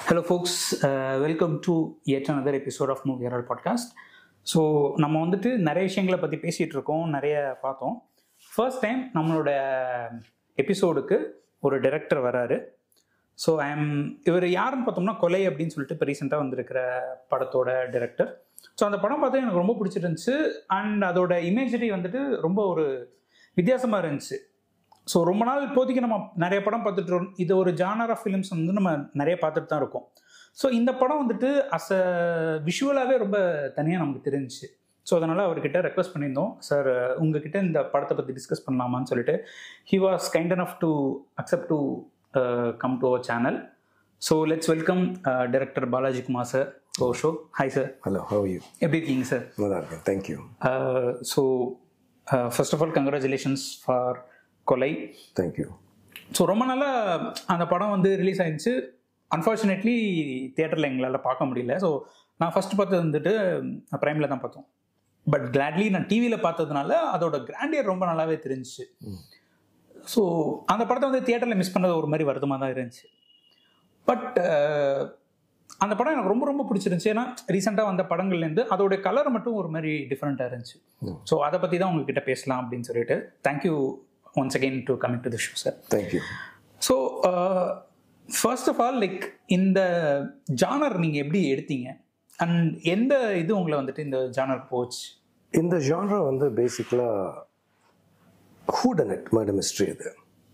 Hello folks welcome to yet another episode of movie herald podcast so நம்ம வந்துட்டு நிறைய விஷயங்களை பற்றி பேசிகிட்டு இருக்கோம் நிறைய பார்த்தோம் ஃபர்ஸ்ட் டைம் நம்மளோட எபிசோடுக்கு ஒரு டைரக்டர் வராரு ஸோ ஐம் இவர் யாருன்னு பார்த்தோம்னா கொலை அப்படின்னு சொல்லிட்டு இப்போ ரீசெண்டாக வந்திருக்கிற படத்தோட டைரக்டர் ஸோ அந்த படம் பார்த்தா எனக்கு ரொம்ப பிடிச்சிருந்துச்சு அண்ட் அதோட இமேஜரி வந்துட்டு ரொம்ப ஒரு வித்தியாசமாக இருந்துச்சு ஸோ ரொம்ப நாள் இப்போதைக்கு நம்ம நிறைய படம் பார்த்துட்டு இருக்கோம். இது ஒரு ஜானர் ஆஃப் ஃபிலிம்ஸ் வந்து நம்ம நிறைய பார்த்துட்டு தான் இருக்கோம் ஸோ இந்த படம் வந்துட்டு அஸ் அ விஷுவலாகவே ரொம்ப தனியாக நமக்கு தெரிஞ்சுச்சு ஸோ அதனால் அவர்கிட்ட ரெக்வஸ்ட் பண்ணியிருந்தோம் சார் உங்ககிட்ட இந்த படத்தை பற்றி டிஸ்கஸ் பண்ணலாமான்னு சொல்லிட்டு he was kind enough to accept to come to our channel so let's welcome director Balaji Kumar sir oh show hi sir hello how you எப்படி இருக்கீங்க சார் நல்லா இருக்கேன் thank you so first of all congratulations for Kolai thank you so ரொம்ப நாளாக அந்த படம் வந்து release ஆயிடுச்சு அன்ஃபார்ச்சுனேட்லி தியேட்டரில் எங்களால் பார்க்க முடியல ஸோ நான் ஃபர்ஸ்ட் பார்த்தது வந்துட்டு ப்ரைமில் தான் பார்த்தோம் பட் கிளாட்லி நான் டிவியில் பார்த்ததுனால அதோட கிராண்டியர் ரொம்ப நல்லாவே தெரிஞ்சுச்சு ஸோ அந்த படத்தை வந்து தியேட்டரில் மிஸ் பண்ணது ஒரு மாதிரி வருத்தமாக தான் இருந்துச்சு பட் அந்த படம் எனக்கு ரொம்ப ரொம்ப பிடிச்சிருந்துச்சு ஏன்னா ரீசெண்டாக வந்த படங்கள்லேருந்து அதோட கலர் மட்டும் ஒரு மாதிரி டிஃப்ரெண்ட்டாக இருந்துச்சு ஸோ அதை பற்றி தான் உங்ககிட்ட பேசலாம் அப்படின்னு சொல்லிட்டு thank you once again to coming to the show sir thank you so first of all like இந்த ஜானர் நீங்கள் எப்படி எடுத்தீங்க அண்ட் எந்த இது உங்களை வந்துட்டு இந்த ஜானர் போச்சு இந்த ஜான்ரா வந்து பேசிக்கலாக ஹூடனட் மர்டர் மிஸ்ட்ரி இது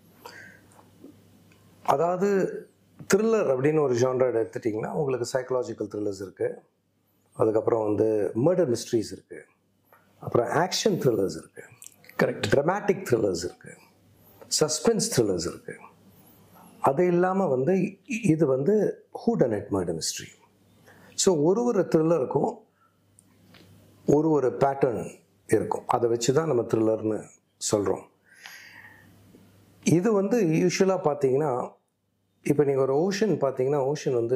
அதாவது த்ரில்லர் அப்படின்னு ஒரு ஜான்ரா எடுத்துட்டிங்கன்னா உங்களுக்கு சைக்கலாஜிக்கல் த்ரில்லர்ஸ் இருக்குது அதுக்கப்புறம் வந்து மர்டர் மிஸ்ட்ரிஸ் இருக்குது அப்புறம் ஆக்ஷன் த்ரில்லர்ஸ் இருக்குது கரெக்ட் ட்ரமாட்டிக் த்ரில்லர்ஸ் இருக்குது சஸ்பென்ஸ் த்ரில்லர்ஸ் இருக்குது அது இல்லாமல் வந்து இ- இது வந்து ஹூடனட் மர்டர் மிஸ்ட்ரி ஸோ ஒரு ஒரு த்ரில்லருக்கும் ஒரு ஒரு பேட்டர்ன் இருக்கும் அதை வச்சு தான் நம்ம த்ரில்லர்னு சொல்கிறோம் இது வந்து யூஸ்வலாக பார்த்தீங்கன்னா இப்போ நீங்கள் ஒரு ஓஷன் பார்த்தீங்கன்னா ஓஷன் வந்து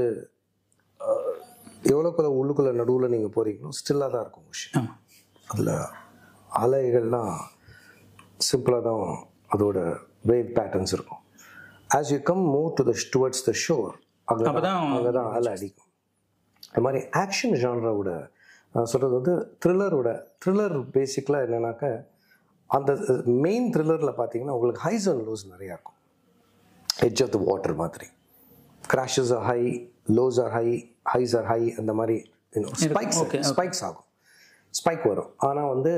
அஹ், எவ்வளோக்குள்ள உள்ளுக்குள்ளே நடுவில் நீங்கள் போகிறீங்களோ ஸ்டில்லாக தான் இருக்கும் ஓஷன் ஆமாம் அதில் அலைகள்லாம் சிம்பிளாக தான் அதோட வேவ் பேட்டர்ன்ஸ் இருக்கும் as you come move to the towards the shore அங்கே அப்பதான் அங்கே தான் அலை அடிக்கும் அது மாதிரி ஆக்ஷன் ஜான்ராவோட நான் சொல்கிறது வந்து த்ரில்லரோட த்ரில்லர் பேசிக்கலாக என்னன்னாக்கா அந்த மெயின் த்ரில்லரில் பார்த்தீங்கன்னா உங்களுக்கு ஹைஸ் அண்ட் லோஸ் நிறையா இருக்கும் எட்ஜ் ஆஃப் த வாட்டர் மாதிரி crashes are high lows are high highs are high அந்த மாதிரி ஸ்பைக்ஸ் okay, ஸ்பைக்ஸ் ஆகும் ஸ்பைக் வரும் ஆனால் வந்து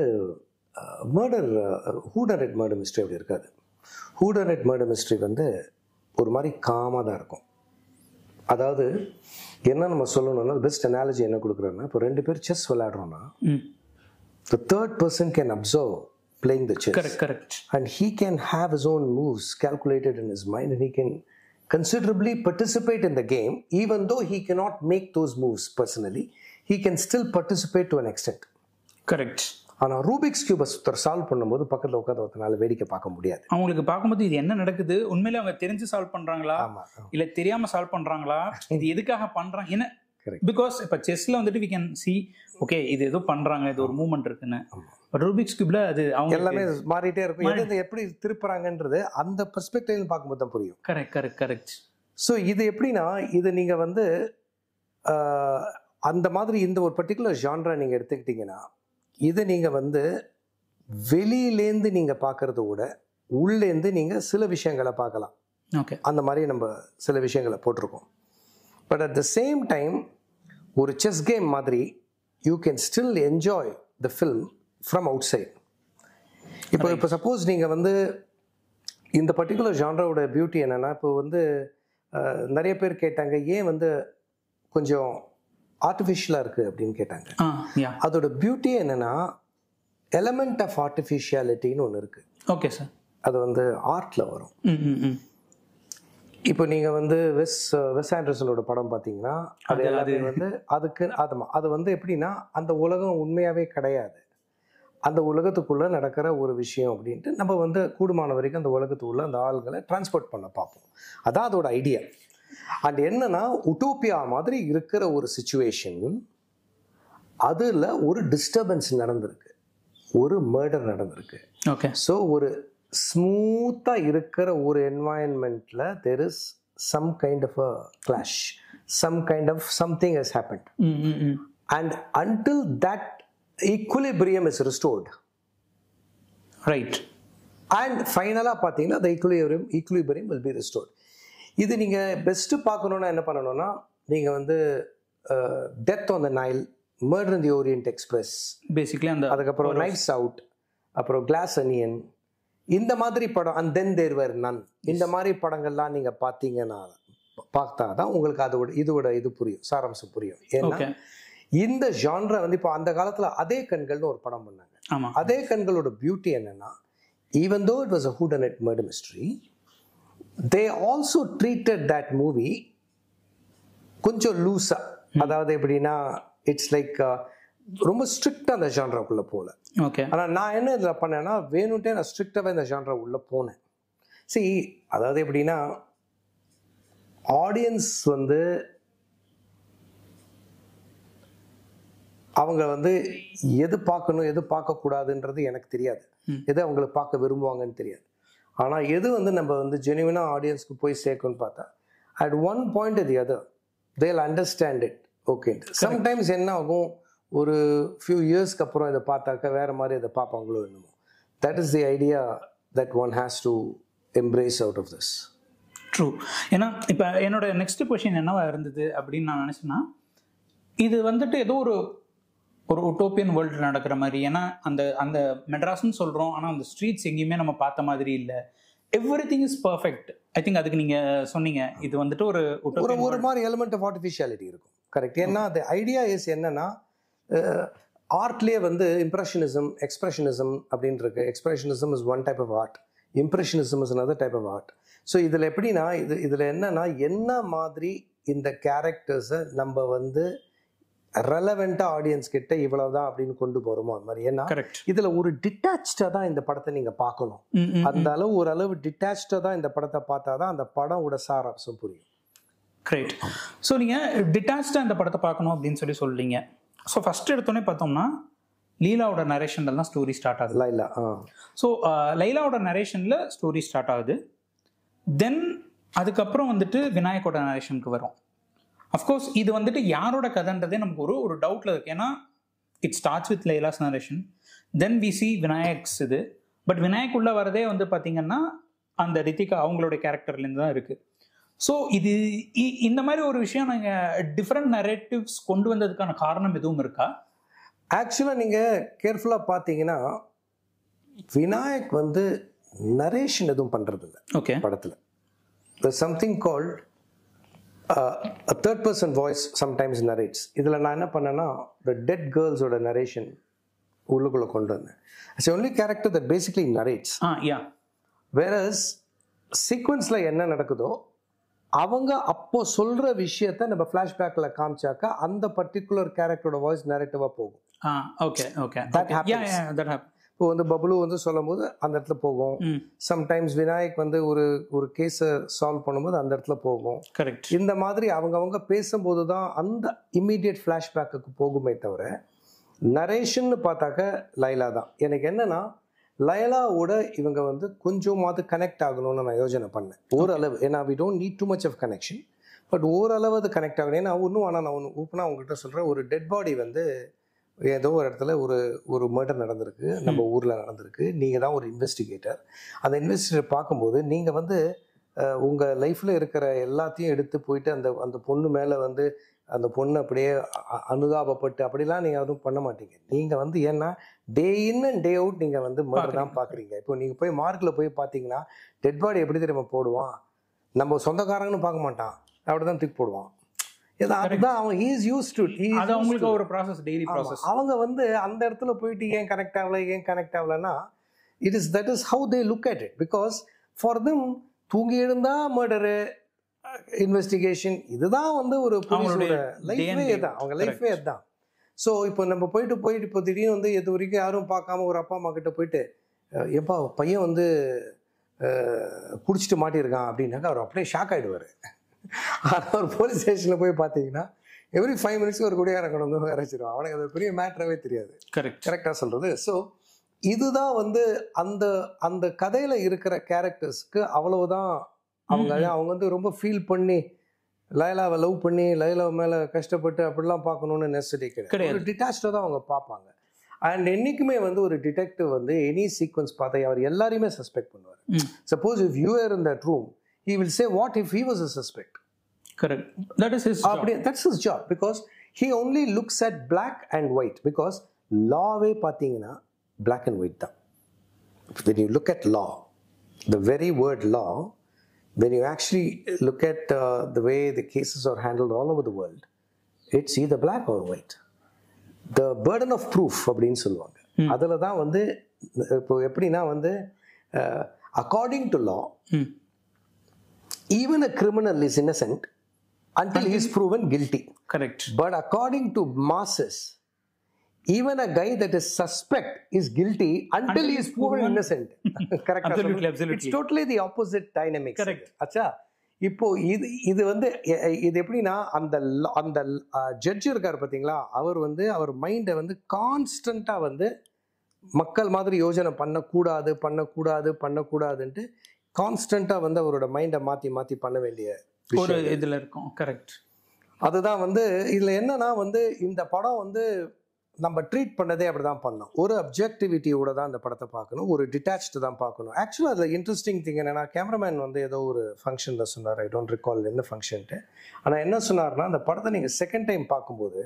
மர்டர் ஹூடனட் மர்டர் மிஸ்ட்ரி அப்படி இருக்காது ஹூடனட் மர்டர் மிஸ்ட்ரி வந்து ஒரு மாதிரி காமாக தான் இருக்கும் அதாவது என்ன நம்ம சொல்லணும்னா பெஸ்ட் அனாலஜி என்ன கொடுக்குறேன்னா இப்போ ரெண்டு பேர் செஸ் விளையாடுறோம்னா um the third person can observe playing the chess correct correct and he can have his own moves calculated in his mind and he can considerably participate in the game even though he cannot make those moves personally he can still participate to an extent correct ஆனால் Rubik's கியூபை ஒருத்தர் solve பண்ணும்போது பக்கத்தில் உட்காந்து ஒருத்தனால வேடிக்கை பார்க்க முடியாது அவங்களுக்கு பார்க்கும்போது இது என்ன நடக்குது உண்மையிலே அவங்க தெரிஞ்சு சால்வ் பண்றாங்களா ஆமா இல்ல தெரியாம சால்வ் பண்றாங்களா இது எதுக்காக பண்றாங்க என்ன Correct. பிகாஸ் இப்ப செஸ்ல வந்துட்டு வி கேன் சி ஓகே இது ஏதோ பண்றாங்க இது ஒரு மூவ்மெண்ட் இருக்குன்னு பட் ரூபிக்ஸ் கியூப்ல அது அவங்க எல்லாமே மாறிட்டே இருக்கும் எது எது எப்படி திருப்புறாங்கன்றது அந்த பெர்ஸ்பெக்டிவ் பார்க்கும்போது தான் புரியும் கரெக்ட் கரெக்ட் கரெக்ட் ஸோ இது எப்படின்னா இது நீங்கள் வந்து ஆஹ், அந்த மாதிரி இந்த ஒரு பர்டிகுலர் ஜான்ரா நீங்கள் எடுத்துக்கிட்டிங்கன்னா இதை நீங்கள் வந்து வெளியிலேருந்து நீங்கள் பார்க்கறத விட உள்ளேருந்து நீங்கள் சில விஷயங்களை பார்க்கலாம் ஓகே அந்த மாதிரி நம்ம சில விஷயங்களை போட்டிருக்கோம் but at the same time ஒரு செஸ் கேம் மாதிரி you can still enjoy the film from outside இப்போ இப்போ சப்போஸ் நீங்கள் வந்து இந்த பர்டிகுலர் ஜான்ராவோட பியூட்டி என்னென்னா இப்போ வந்து அஹ், நிறைய பேர் கேட்டாங்க ஏன் வந்து கொஞ்சம் ஆர்டிஃபிஷியலாக இருக்குது அப்படின்னு கேட்டாங்க ஆ யா அதோட பியூட்டி என்னென்னா எலமெண்ட் ஆஃப் ஆர்டிஃபிஷியாலிட்டின்னு ஒன்று இருக்குது ஓகே சார் அது வந்து ஆர்ட்டில் வரும் ம் ம் ம் இப்போ நீங்கள் வந்து வெஸ் வெஸ் ஆண்டர்சனோட படம் பார்த்தீங்கன்னா அது எல்லாமே வந்து அதுக்கு அது அது வந்து எப்படின்னா அந்த உலகம் உண்மையாகவே கிடையாது அந்த உலகத்துக்குள்ளே நடக்கிற ஒரு விஷயம் அப்படின்ட்டு நம்ம வந்து கூடுமான வரைக்கும் அந்த உலகத்துக்குள்ளே அந்த ஆள்களை டிரான்ஸ்போர்ட் பண்ண பார்ப்போம் அதான் அதோட ஐடியா அண்ட் என்னன்னா உட்டோப்பியா மாதிரி இருக்கிற ஒரு சுச்சுவேஷன் அதில் ஒரு டிஸ்டர்பன்ஸ் நடந்திருக்கு ஒரு மர்டர் நடந்திருக்கு ஓகே ஸோ ஒரு ஸ்மூத்தாக இருக்கிற ஒரு என்வாயன்மெண்ட்டில் there is some kind of a clash some kind of something has happened ம் ம் ம் and until that equilibrium is restored right and ஃபைனலாக பார்த்தீங்கன்னா the equilibrium equilibrium will be restored இது நீங்கள் பெஸ்ட்டு பார்க்கணுன்னா என்ன பண்ணணும்னா நீங்கள் வந்து Death on the Nile Murder in the Orient Express basically அந்த அதுக்கப்புறம் நைட்ஸ் அவுட் அப்புறம் கிளாஸ் அனியன் இந்த மாதிரி படம் அண்ட் தென் தேர் வேர் நன் இந்த மாதிரி படங்கள்லாம் நீங்கள் பார்த்தீங்கன்னா பார்த்தா தான் உங்களுக்கு அதோட இதோட இது புரியும் சாராம்சம் புரியும் ஏன்னா ஓகே இந்த ஜான்ரை வந்து இப்போ அந்த காலத்தில் அதே கண்கள்னு ஒரு படம் பண்ணாங்க ஆமா அதே கண்களோட பியூட்டி என்னன்னா even though it was a hood and murder mystery they also treated that movie கொஞ்சம் லூஸா அதாவது எப்படின்னா இட்ஸ் லைக் ரொம்ப ஸ்ட்ரிக்டாக அந்த ஜான்ராக்குள்ளே போகல ஓகே ஆனால் நான் என்ன இதில் பண்ணேன்னா வேணும்ட்டே நான் ஸ்ட்ரிக்டாகவே இந்த ஜான்ரா உள்ளே போனேன் see அதாவது எப்படின்னா ஆடியன்ஸ் வந்து அவங்க வந்து எது பார்க்கணும் எது பார்க்கக்கூடாதுன்றது எனக்கு தெரியாது எது அவங்களுக்கு பார்க்க விரும்புவாங்கன்னு தெரியாது ஆனால் எது வந்து நம்ம வந்து ஜெனுவினாக ஆடியன்ஸ்க்கு போய் சேர்க்கணும்னு பார்த்தா at one point the other they'll understand it okay sometimes என்ன ஆகும் ஒரு ஃபியூ இயர்ஸ்க்கு அப்புறம் இதை பார்த்தாக்க வேற மாதிரி இதை பார்ப்பாங்களோ என்னமோ that is the idea that one has to embrace out of this true ஏன்னா இப்போ என்னோட நெக்ஸ்ட் கொஷின் என்னவா இருந்தது அப்படின்னு நான் நினச்சேன்னா இது வந்துட்டு ஏதோ ஒரு ஒரு உட்டோப்பியன் வேர்ல்டு நடக்கிற மாதிரி ஏன்னா அந்த அந்த மெட்ராஸ்னு சொல்கிறோம் ஆனால் அந்த ஸ்ட்ரீட்ஸ் எங்கேயுமே நம்ம பார்த்த மாதிரி இல்லை everything is perfect I think அதுக்கு நீங்கள் சொன்னீங்க இது வந்துட்டு ஒரு ஒரு உட்டோப்பியன் ஒரு மாதிரி எலிமெண்ட் ஆஃப் ஆர்டிஃபிஷியாலிட்டி இருக்கும் கரெக்ட் ஏன்னா அது ஐடியா இஸ் என்னன்னா ஆர்ட்லேயே வந்து இம்ப்ரெஷனிசம் எக்ஸ்பிரஷனிசம் அப்படின்னு இருக்கு expressionism is one type of art impressionism is another type of art so இதில் எப்படின்னா இது இதில் என்னன்னா என்ன மாதிரி இந்த கேரக்டர்ஸை நம்ம வந்து ரெலவெண்ட்டாக ஆடியன்ஸ் கிட்ட இவ்வளவுதான் அப்படின்னு கொண்டு போகிறோமோ அது மாதிரி ஏன்னா கரெக்ட் இதில் ஒரு டிட்டாச்சாக தான் இந்த படத்தை நீங்கள் பார்க்கணும் அந்த அளவு ஒரு அளவு டிட்டாச்சாக தான் இந்த படத்தை பார்த்தா தான் அந்த படமோட சாராம்சம் புரியும் கிரேட் ஸோ நீங்கள் டிட்டாச்சாக இந்த படத்தை பார்க்கணும் அப்படின்னு சொல்லி சொல்றீங்க ஸோ ஃபர்ஸ்ட் எடுத்தோன்னே பார்த்தோம்னா லீலாவோட நரேஷன்ல தான் ஸ்டோரி ஸ்டார்ட் ஆகுது லைலா ஆ ஸோ லைலாவோட நரேஷனில் ஸ்டோரி ஸ்டார்ட் ஆகுது தென் அதுக்கப்புறம் வந்துட்டு விநாயகோட நரேஷனுக்கு வரும் அஃப்கோர்ஸ் இது வந்துட்டு யாரோட கதைன்றதே நமக்கு ஒரு ஒரு டவுட்டில் இருக்கு ஏன்னா it starts with Laila's narration then we see Vinayak's இது பட் விநாயக் உள்ள வரதே வந்து பார்த்தீங்கன்னா அந்த ரித்திகா அவங்களோட கேரக்டர்லேருந்து தான் இருக்குது ஸோ இது இ- இந்த மாதிரி ஒரு விஷயம் நாங்கள் டிஃப்ரெண்ட் நரேட்டிவ்ஸ் கொண்டு வந்ததுக்கான காரணம் எதுவும் இருக்கா ஆக்சுவலாக நீங்கள் கேர்ஃபுல்லாக பார்த்தீங்கன்னா விநாயக் வந்து நரேஷன் எதுவும் பண்ணுறதில்ல ஓகே படத்தில் something called third person voice sometimes narrates இதில் நான் என்ன பண்ணேன்னா த டெட் கேர்ள்ஸோட நரேஷன் உள்ளுக்குள்ளே கொண்டு வந்தேன் it's only character that basically narrates ah yeah whereas சீக்வன்ஸில் என்ன நடக்குதோ அவங்க அப்போ சொல்கிற விஷயத்த நம்ம ஃப்ளாஷ்பேக்கில் காமிச்சாக்கா அந்த பர்டிகுலர் கேரக்டரோட வாய்ஸ் நரேட்டிவாக போகும் ah okay okay That yeah happens. Yeah that happen இப்போ வந்து பப்ளு வந்து சொல்லும் போது அந்த இடத்துல போகும் ம் சம்டைம்ஸ் விநாயக் வந்து ஒரு ஒரு கேஸை சால்வ் பண்ணும்போது அந்த இடத்துல போகும் கரெக்ட் இந்த மாதிரி அவங்கவங்க பேசும்போது தான் அந்த இம்மீடியட் ஃப்ளாஷ்பேக்குக்கு போகுமே தவிர நரேஷன்னு பார்த்தாக்க லைலா தான் எனக்கு என்னன்னா லைலாவோட இவங்க வந்து கொஞ்சமாவது கனெக்ட் ஆகணும்னு நான் யோசனை பண்ணேன் ஓரளவு ஏன்னா we don't need too much of connection but ஓரளவு அது கனெக்ட் ஆகணும் ஏன்னா இன்னும் ஆனால் நான் ஒன்று ஓப்பனாக உங்ககிட்ட சொல்கிறேன் ஒரு டெட் பாடி வந்து ஏதோ ஒரு இடத்துல ஒரு ஒரு மர்டர் நடந்திருக்கு நம்ம ஊரில் நடந்திருக்கு நீங்கள் தான் ஒரு இன்வெஸ்டிகேட்டர் அந்த இன்வெஸ்டிகேட்டர் பார்க்கும்போது நீங்கள் வந்து அஹ், உங்க லைஃப்ல இருக்கிற எல்லாத்தையும் எடுத்து போயிட்டு அந்த அந்த பொண்ணு மேல வந்து அந்த பொண்ணு அப்படியே அ- அனுதாபப்பட்டு அப்படிலாம் நீங்க எதுவும் பண்ண மாட்டீங்க நீங்க வந்து ஏன்னா டே இன் அண்ட் டே அவுட் நீங்க வந்து மர்டர் தான் பாக்குறீங்க இப்போ நீங்க போய் மார்க்ல போய் பாத்தீங்கன்னா டெட் பாடி எப்படி தெரியுமா போடுவான் நம்ம சொந்தக்காரங்கன்னு பார்க்க மாட்டான் அப்படிதான் தூக்கி போடுவான் ஏதா அதுதான் அவன் ஈஸ் யூஸ் டு அது அவங்களுக்கு ஒரு ப்ராசஸ் டெய்லி ப்ராசஸ் அவங்க வந்து அந்த இடத்துல போயிட்டு ஏன் கனெக்ட் ஆகல ஏன் கனெக்ட் ஆகலன்னா it is that is how they look at it because for them தூங்கி எழுந்தா மர்டரு இன்வெஸ்டிகேஷன் இதுதான் வந்து ஒரு அவங்களுடைய லைஃபே day and இதுதான் அவங்க லைஃபே அதுதான் ஸோ இப்போ நம்ம போயிட்டு போயிட்டு இப்போ திடீர்னு வந்து இது வரைக்கும் யாரும் பார்க்காம ஒரு அப்பா அம்மா கிட்ட போயிட்டு "அஹ், ஏப்பா பையன் வந்து அஹ், குடிச்சிட்டு மாட்டியிருக்கான் அப்படின்னாக்கா அவர் அப்படியே ஷாக் ஆயிடுவாரு ஆனால் ஒரு போலீஸ் ஸ்டேஷனில் போய் பார்த்தீங்கன்னா எவ்ரி ஃபைவ் மினிட்ஸ் ஒரு குடியாரம் கொண்டு வந்து அரைச்சிருவான் அவனுக்கு அது பெரிய மேட்டராகவே தெரியாது கரெக்ட் கரெக்டாக சொல்கிறது ஸோ இதுதான் வந்து அந்த அந்த கதையில் இருக்கிற கேரக்டர்ஸ்க்கு அவ்வளவுதான் அவங்க அவங்க வந்து ரொம்ப ஃபீல் பண்ணி லைலாவை லவ் பண்ணி லைலாவை மேலே கஷ்டப்பட்டு அப்படிலாம் பார்க்கணுன்னு நெசசிட்டி கிடையாது கிடையாது. ஒரு டிட்டாச்சாக தான் அவங்க பார்ப்பாங்க அண்ட் என்றைக்குமே வந்து ஒரு டிடெக்டிவ் வந்து எனி சீக்வன்ஸ் பார்த்தா அவர் எல்லாரையுமே சஸ்பெக்ட் பண்ணுவார் hmm suppose if you are in that room he will say what if he was a suspect correct that is his அப்படி that's his job because he only looks at black and white because லாவே பார்த்தீங்கன்னா black and white தான் when you look at law the very word law when you actually look at uh, the way the cases are handled all over the world it's either black or white the burden of proof அப்படின்னு சொல்லுவாங்க அதில் தான் வந்து இப்போ எப்படின்னா வந்து according to லா ம் even a criminal is innocent until he is proven guilty. Correct But according to masses, even a guy that is suspect is guilty until, he is proven innocent. Correct. Absolutely, It's absolutely. totally the opposite dynamics. Correct. அச்சா இப்போ இது இது வந்து எ- எ- இது எப்படின்னா அந்த law- அந்த judge இருக்கார் பார்த்தீங்களா அவர் வந்து அவர் மைண்டை வந்து கான்ஸ்டண்ட்டாக வந்து மக்கள் மாதிரி யோசனை பண்ணக்கூடாது பண்ணக்கூடாது பண்ணக்கூடாதுன்ட்டு கான்ஸ்டண்ட்டாக வந்து அவரோட மைண்டை மாற்றி மாற்றி பண்ண வேண்டிய ஒரு இதுல இருக்கும் கரெக்ட் அதுதான் வந்து இதில் என்னன்னா வந்து இந்த படம் வந்து நம்ம ட்ரீட் பண்ணதே அப்படி தான் பண்ணோம் ஒரு அப்ஜெக்டிவிட்டியோட தான் இந்த படத்தை பார்க்கணும் ஒரு டிட்டாச்டு தான் பார்க்கணும் ஆக்சுவலாக அதில் இன்ட்ரெஸ்டிங் திங் என்னன்னா கேமராமேன் வந்து ஏதோ ஒரு ஃபங்க்ஷனில் சொன்னார் ஐ டோன்ட் recall என்ன ஃபங்க்ஷன்ட்டு ஆனால் என்ன சொன்னார்னா அந்த படத்தை நீங்கள் செகண்ட் டைம் பார்க்கும்போது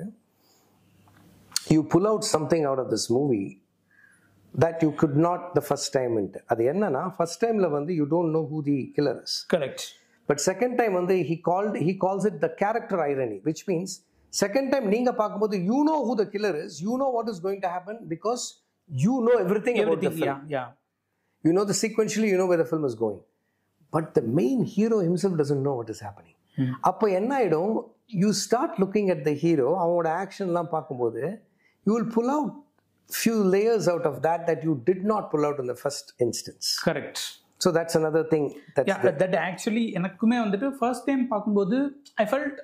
you pull out something out of this movie that you could not the first டைம்ன்ட்டு அது என்னன்னா ஃபர்ஸ்ட் டைமில் வந்து you don't know who the killers correct but second time வந்து he called he calls it the character irony which means second time நீங்க பார்க்கும்போது you know who the killer is you know what is going to happen because you know every thing everything yeah yeah you know the sequentially you know where the film is going but the main hero himself doesn't know what is happening அப்போ என்ன ஆயிடும் you start looking at the hero அவனோட ஆக்ஷன்லாம் பார்க்கும்போது you will pull out few layers out of that that you did not pull out in the first instance correct so that's another thing yeah that's that actually எனக்குமே வந்துட்டு first time பார்க்கும்போது I felt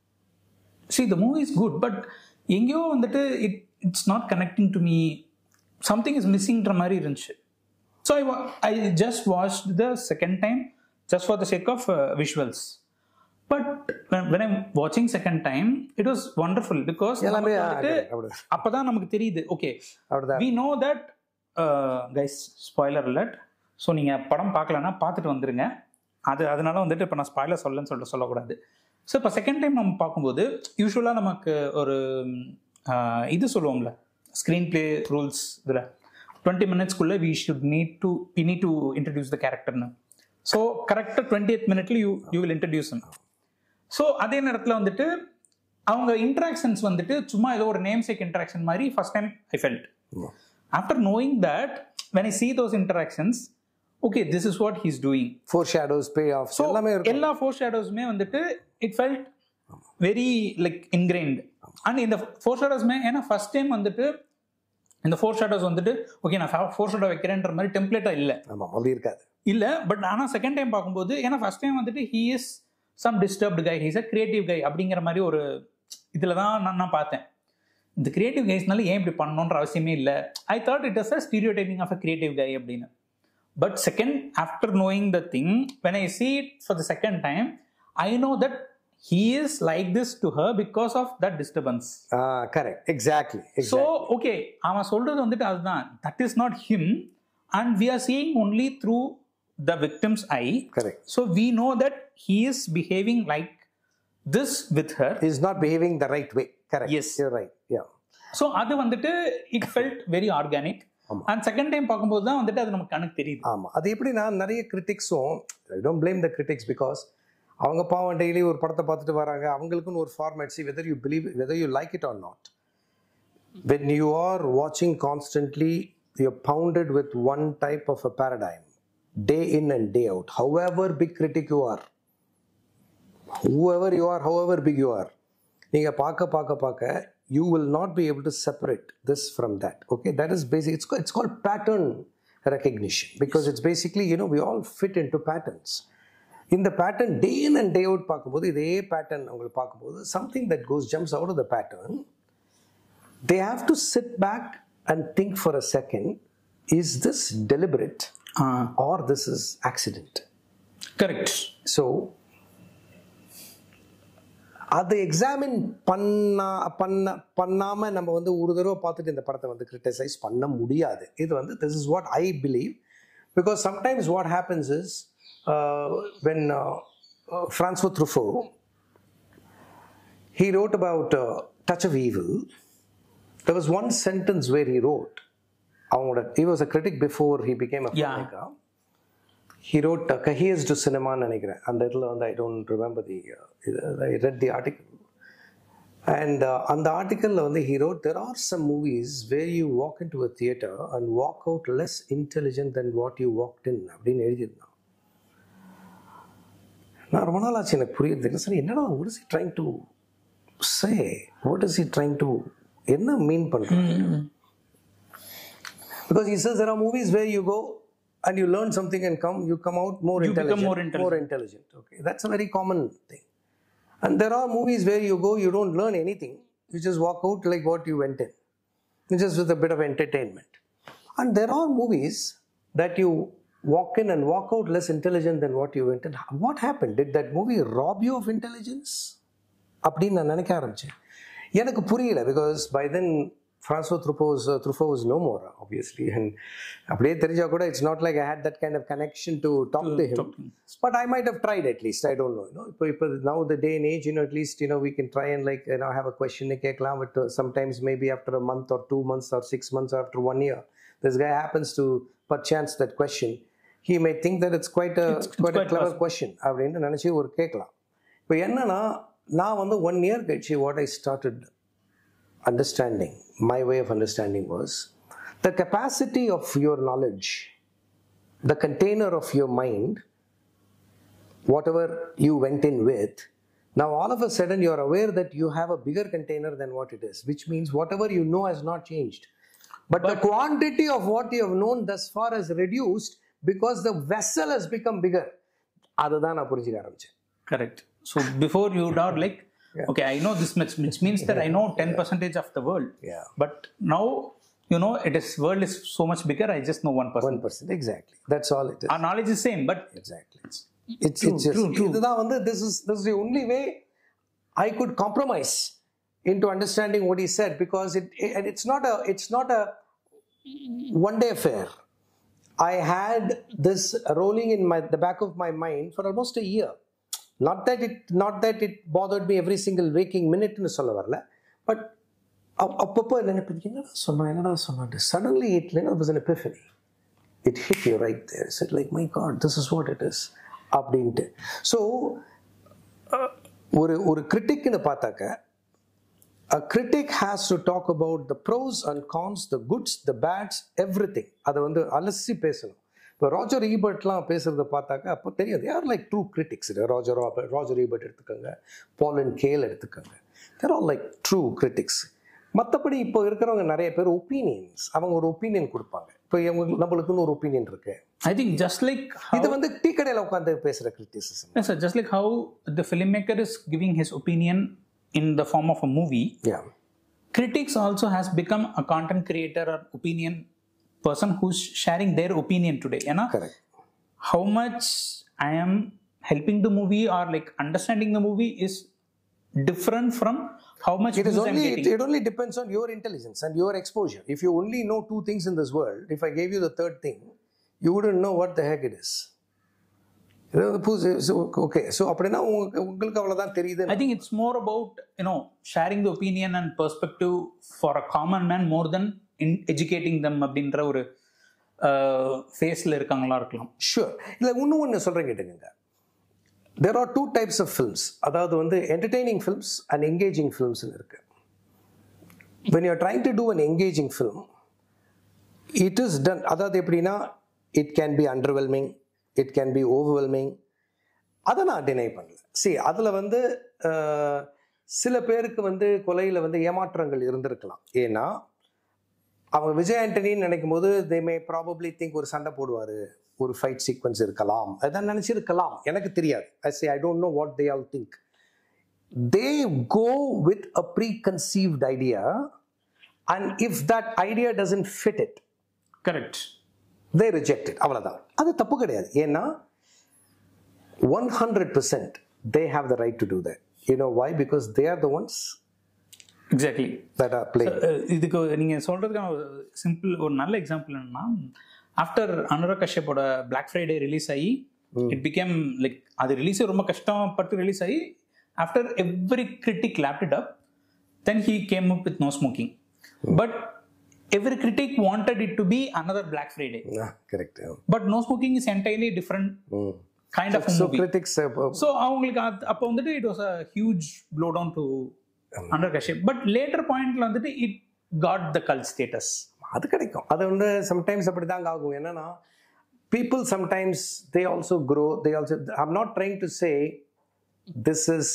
see the movie is good but எங்கேயோ வந்துட்டு it it's not connecting to me something is மிஸ்ஸிங்ன்ற மாதிரி இருந்துச்சு so I I just watch the second time just for the sake of visuals but when I'm வாட்சிங் second time it was wonderful because எல்லாமே வந்துட்டு அப்படி அப்பதான் நமக்கு தெரியுது ஓகே அப்படிதான் we know that guys spoiler alert so நீங்கள் படம் பார்க்கலன்னா பார்த்துட்டு வந்துருங்க அது அதனால வந்துட்டு இப்போ நான் ஸ்பாய்லர் சொல்லலன்னு சொல்லிட்டு சொல்லக்கூடாது ஸோ இப்போ செகண்ட் டைம் நம்ம பார்க்கும்போது யூஸ்வலாக நமக்கு ஒரு ஆஹ், இது சொல்லுவோம்ல ஸ்க்ரீன் ப்ளே ரூல்ஸ் இதில் டுவெண்ட்டி மினிட்ஸ்க்குள்ளே we should need to we need to introduce the கேரக்டர்னு ஸோ கரெக்டாக டுவெண்ட்டி எய்த் மினிட்ல you you will introduce so அதே நேரத்தில் வந்துட்டு அவங்க இன்ட்ராக்ஷன்ஸ் வந்துட்டு சும்மா ஏதோ ஒரு நேம் சேக் இன்ட்ராக்ஷன் மாதிரி first time I felt after knowing that when I see those interactions okay this is what he's doing four shadows pay off so எல்லாமே இருக்கும் எல்லா ஃபோர் ஷேடோஸுமே வந்துட்டு it felt very like ingrained and இந்த four ஷேடோஸ்மே ஏன்னா first time வந்துட்டு இந்த four shadows வந்துட்டு ஓகே நான் ஃபோர் ஷேடோ வைக்கிறேன்ற மாதிரி டெம்ப்ளேட்டாக இல்லை ஆமாம் அப்படி இருக்காது இல்லை பட் ஆனால் செகண்ட் டைம் பார்க்கும்போது ஏன்னா ஃபர்ஸ்ட் டைம் வந்துட்டு he is some disturbed guy he's a creative guy அப்படிங்கிற மாதிரி ஒரு இதில் தான் நான் நான் பார்த்தேன் இந்த கிரியேட்டிவ் கைஸ்னால ஏன் இப்படி பண்ணணுன்ற அவசியமே இல்லை I thought it is a stereotyping of a creative guy அப்படின்னு but second after knowing the thing when I see it for the second time I know that he is like this to her because of that disturbance correct exactly so okay அவன் சொல்றது வந்துட்டு அதுதான் that is not him and we are seeing only through the victim's eye correct so we know that he is behaving like this with her is not behaving the right way correct Yes. You right yeah so அது வந்துட்டு it felt very organic and second time பார்க்கும்போது தான் வந்துட்டு அது நமக்கு கணக்கு தெரியுது ஆமாம் அது எப்படின்னா நிறைய கிரிட்டிக்ஸும் I don't blame the critics because அவங்க பாவம் டெய்லி ஒரு படத்தை பார்த்துட்டு வராங்க அவங்களுக்குன்னு ஒரு ஃபார்மேட்ஸி whether you believe whether you like it or not when you are வாட்சிங் constantly you bounded with one type of a paradigm day in and day out however big critic you are whoever you are, however big you are, நீங்கள் பார்க்க பார்க்க பார்க்க you will not be able to separate this from that. Okay, that is basic. It's called, it's called pattern recognition because it's basically you know we all fit into patterns. இந்த pattern day in and day out பார்க்கும்போது இதே pattern உங்களுக்கு பார்க்கும்போது something that goes jumps out of the pattern they have to sit back and think for a second is this deliberate or this is accident correct so அதை examine பண்ணா பண்ண பண்ணாமல் நம்ம வந்து ஒரு தடவை பார்த்துட்டு இந்த படத்தை வந்து கிரிட்டிசைஸ் பண்ண முடியாது இது வந்து this is what I believe because sometimes what happens is when François Truffaut he wrote about uh, touch of evil there was one sentence where he wrote அவங்களோட he was a critic before he became a Yeah. filmmaker he wrote uh, Cahiers to cinema நினைக்கிறேன் அந்த இடத்துல வந்து I don't remember the uh, இது, I read the article and uh, அந்த ஆர்டிக்கலில் வந்து he wrote there are some movies where you walk into a theater and walk out less intelligent than what you walked in அப்படின்னு எழுதியிருந்தான் நான் ரொம்ப நாள் ஆச்சு எனக்கு புரியுது சரி என்னடா what is he trying to say what is he trying to என்ன மீன் பண்றாங்க because he says there are movies where you go and you learn something and come you come out more You become intelligent more intelligent. more intelligent okay that's a very common thing and there are movies where you go you don't learn anything you just walk out like what you went in just with a bit of entertainment and there are movies that you walk in and walk out less intelligent than what you went in what happened did that movie rob you of intelligence அப்படின்னு நான் நினைக்க ஆரம்பிச்சேன் எனக்கு புரியல because by then Francois Truffaut Truffaut is no more obviously and அப்படியே தெரிஞ்சா கூட it's not like I hate that kind of connection to talk to him but I might have tried at least I don't know you know இப்போ இப்போ now the day in age you know at least you know we can try and like you know have a question கேட்கலாம் but sometimes maybe after a month or two months or six months after one year this guy happens to perchance that question he may think that it's quite quite a clever question அப்படின்னு நினச்சி ஒரு கேட்கலாம் இப்போ என்னன்னா நான் வந்து one year கழிச்சு what I started understanding my way of understanding was the capacity of your knowledge the container of your mind whatever you went in with Now, all of a sudden, you're aware that you have a bigger container than what it is, which means whatever you know has not changed. But, the quantity of what you have known thus far has reduced because the vessel has become bigger. அதுதான் நான் புரிஞ்சுக்க ஆரம்பிச்சேன் Correct. So before you are like, okay, I know this much, which means that I know 10 percentage of the world. Yeah. But now, you know, it is world is so much bigger. I just know one percent. One percent exactly that's all it Our knowledge is same, but exactly it's it's just இதுதான் வந்து this is this the only way I could compromise in to understanding what is said because it it's not a it's not a one day fair I had this rolling in my the back of my mind for almost a year. Not that it not that it bothered me every single waking minute னு சொல்ல வரல but அப்பப்போ நினைப்பது என்னடா சொன்னா என்னடா சொன்னான் suddenly it was an epiphany it hit you right there it like my god this is what it is அப்படின்ட்டு ஸோ ஒரு ஒரு கிரிட்டிக்னு பார்த்தாக்க a critic has to talk about the pros and cons, the goods, the bads, everything. அதை வந்து அலசி பேசணும் இப்போ ராஜர் ஈபர்ட்லாம் பேசுறத பார்த்தாக்க அப்போ தெரியாது யார் like true critics Roger Roger Ebert எடுத்துக்கோங்க பாலன் கேல் எடுத்துக்கோங்க they're all like true critics மற்றபடி இப்போ இருக்கிறவங்க நிறைய பேர் ஒப்பீனியன்ஸ் அவங்க ஒரு ஒப்பீனியன் கொடுப்பாங்க இப்போ இவங்க நம்மளுக்குன்னு ஒரு ஒப்பீனியன் இருக்கு I think just like how, இது வந்து டீ கடையில் உட்காந்து பேசுகிற criticism yes, sir, just like how the filmmaker is giving his opinion in the form of a movie, yeah critics also has become a content creator or opinion person who's sharing their opinion today. You know, correct how much I am helping the movie or like understanding the movie is different from how much It is views I'm only getting. it, it only depends on your intelligence and your exposure. If you only know two things in this world, if I gave you the third thing, you wouldn't know what the heck it is. Okay so அப்படின்னா உங்களுக்கு உங்களுக்கு அவ்வளோதான் தெரியுது I think it's more about you know sharing the opinion and perspective for a common man more than in educating them அப்படின்ற ஒரு ஃபேஸில் இருக்காங்களா இருக்கலாம் ஷூர் இல்லை இன்னும் ஒன்று சொல்கிறேன் கேட்டுக்கங்க there are two types of films அதாவது வந்து என்டர்டெய்னிங் ஃபில்ம்ஸ் அண்ட் என்கேஜிங் ஃபில்ம்ஸ்னு இருக்கு when you're trying to do an engaging film it is done அதாவது எப்படின்னா it can be underwhelming it can be overwhelming அதை நான் டினை பண்ணல சி அதில் வந்து அஹ், சில பேருக்கு வந்து கொலையில் வந்து ஏமாற்றங்கள் இருந்திருக்கலாம் ஏன்னா அவங்க விஜய் ஆண்டனின்னு நினைக்கும் போது தே மே ப்ராபப்ளி திங்க் ஒரு சண்டை போடுவார் ஒரு ஃபைட் சீக்வன்ஸ் இருக்கலாம் அதான் நினச்சிருக்கலாம் எனக்கு தெரியாது I say I don't know what they all think they go with a preconceived idea and if that idea doesn't fit it correct they rejected அவ்வளோதான் அது தப்பு கிடையாது ஏன்னா 100% they have the right to do that you know why because they are the ones exactly that are playing இதுக்கு நீங்க சொல்றதுக்கான ஒரு simple ஒரு நல்ல எக்ஸாம்பிள் என்னன்னா ஆஃப்டர் அனுராக் கஷ்யப்போட பிளாக் ஃப்ரைடே ரிலீஸ் ஆகி இட் பிகேம் லைக் அது ரிலீஸே ரொம்ப கஷ்டப்பட்டு ரிலீஸ் ஆகி after every critic lapped it up then he came up with No Smoking but every critic wanted it to be another Black Friday ah, correct yeah. But No Smoking is entirely different Mm. Kind of so movie critics uh, uh, so அவங்களுக்கு அது- அப்போ வந்துட்டு it was a huge flow down to அண்டர் Kashyap but later பாயிண்ட்ல வந்துட்டு it got த கல் status அது கிடைக்கும் அது வந்து சம்டைம்ஸ் அப்படி தாங்க ஆகும் என்னன்னா people sometimes they also grow they also I'm not trying to say this is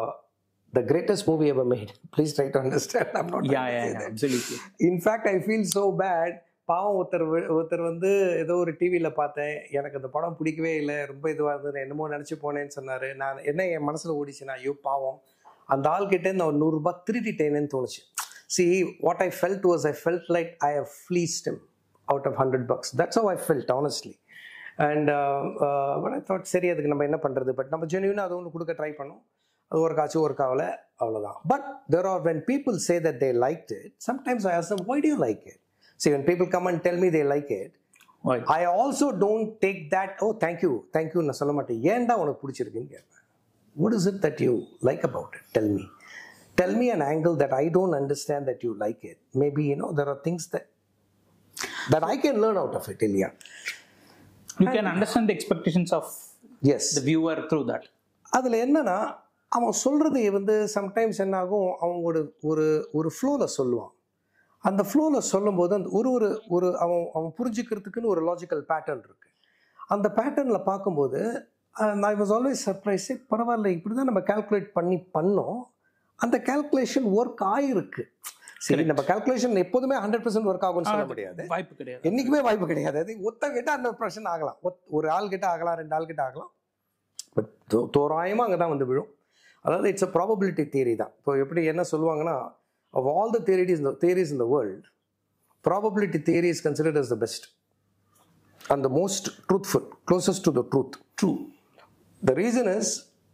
the greatest movie ever made please try to understand I'm not yeah yeah absolutely in fact I feel so bad பாவம் ஒருத்தர் we- ஒருத்தர் வந்து ஏதோ ஒரு டிவியில் பார்த்தேன் எனக்கு அந்த படம் பிடிக்கவே இல்லை ரொம்ப இதுவாக இருந்தது என்னமோ நினச்சி போனேன்னு சொன்னார் நான் என்ன என் மனசில் ஓடிச்சுன்னா ஐயோ பாவம் அந்த ஆள்கிட்ட நான் ஒரு நூறுரூபா திருடிட்டேனேன்னு தோணுச்சு see what I felt was I felt like I have fleeced him out of hundred bucks that's how I felt honestly and I thought சரி அதுக்கு நம்ம என்ன பண்ணுறது பட் நம்ம ஜென்யூனாக அது ஒன்று கொடுக்க ட்ரை பண்ணோம் அது ஒர்க் ஆச்சு ஒர்க் ஆகல அவ்வளோதான் but there are when people say that they like it sometimes I ask why do you like it see when people come and tell me they like it I also don't take that oh thank you thank you நான் சொல்ல மாட்டேன் ஏன்டா உனக்கு பிடிச்சிருக்குன்னு கேட்பேன் what is it that you like about it tell me tell me an angle that I don't understand that you like it maybe you know there are things that that I can learn out of it இல்லையா you can understand the expectations of us the viewer through that அதில் என்னன்னா அவன் சொல்கிறது வந்து sometimes என்ன ஆகும் அவங்களோட ஒரு ஒரு ஃப்ளோவில் சொல்லுவான் அந்த ஃப்ளோவில் சொல்லும்போது அந்த ஒரு ஒரு ஒரு அவன் அவன் புரிஞ்சுக்கிறதுக்குன்னு ஒரு லாஜிக்கல் பேட்டர்ன் இருக்குது அந்த பேட்டர்னில் பார்க்கும்போது ஐ வாஸ் ஆல்வேஸ் சர்ப்ரைஸ் பரவாயில்ல இப்படி தான் நம்ம கால்குலேட் பண்ணி பண்ணோம் அந்த கால்குலேஷன் ஒர்க் ஆகிருக்கு சரி நம்ம கால்குலேஷன் எப்போதுமே ஹண்ட்ரட் பர்சன்ட் ஒர்க் ஆகும்னு சொல்ல முடியாது வாய்ப்பு கிடையாது என்றைக்குமே வாய்ப்பு கிடையாது அது ஒத்த கிட்ட ஹண்ட்ரட் பர்சன்ட் ஆகலாம் ஒத்- ஒரு ஆள் கிட்ட ஆகலாம் ரெண்டு ஆள் கிட்ட ஆகலாம் பட் தோராயமாக அங்கே தான் வந்து விழும் அதாவது இட்ஸ் அ ப்ராபபிலிட்டி தியரி தான் இப்போ எப்படி என்ன சொல்லுவாங்கன்னா of all the theories in the, theories in the world probability theory is considered as the best and the most truthful closest to the truth true the reason is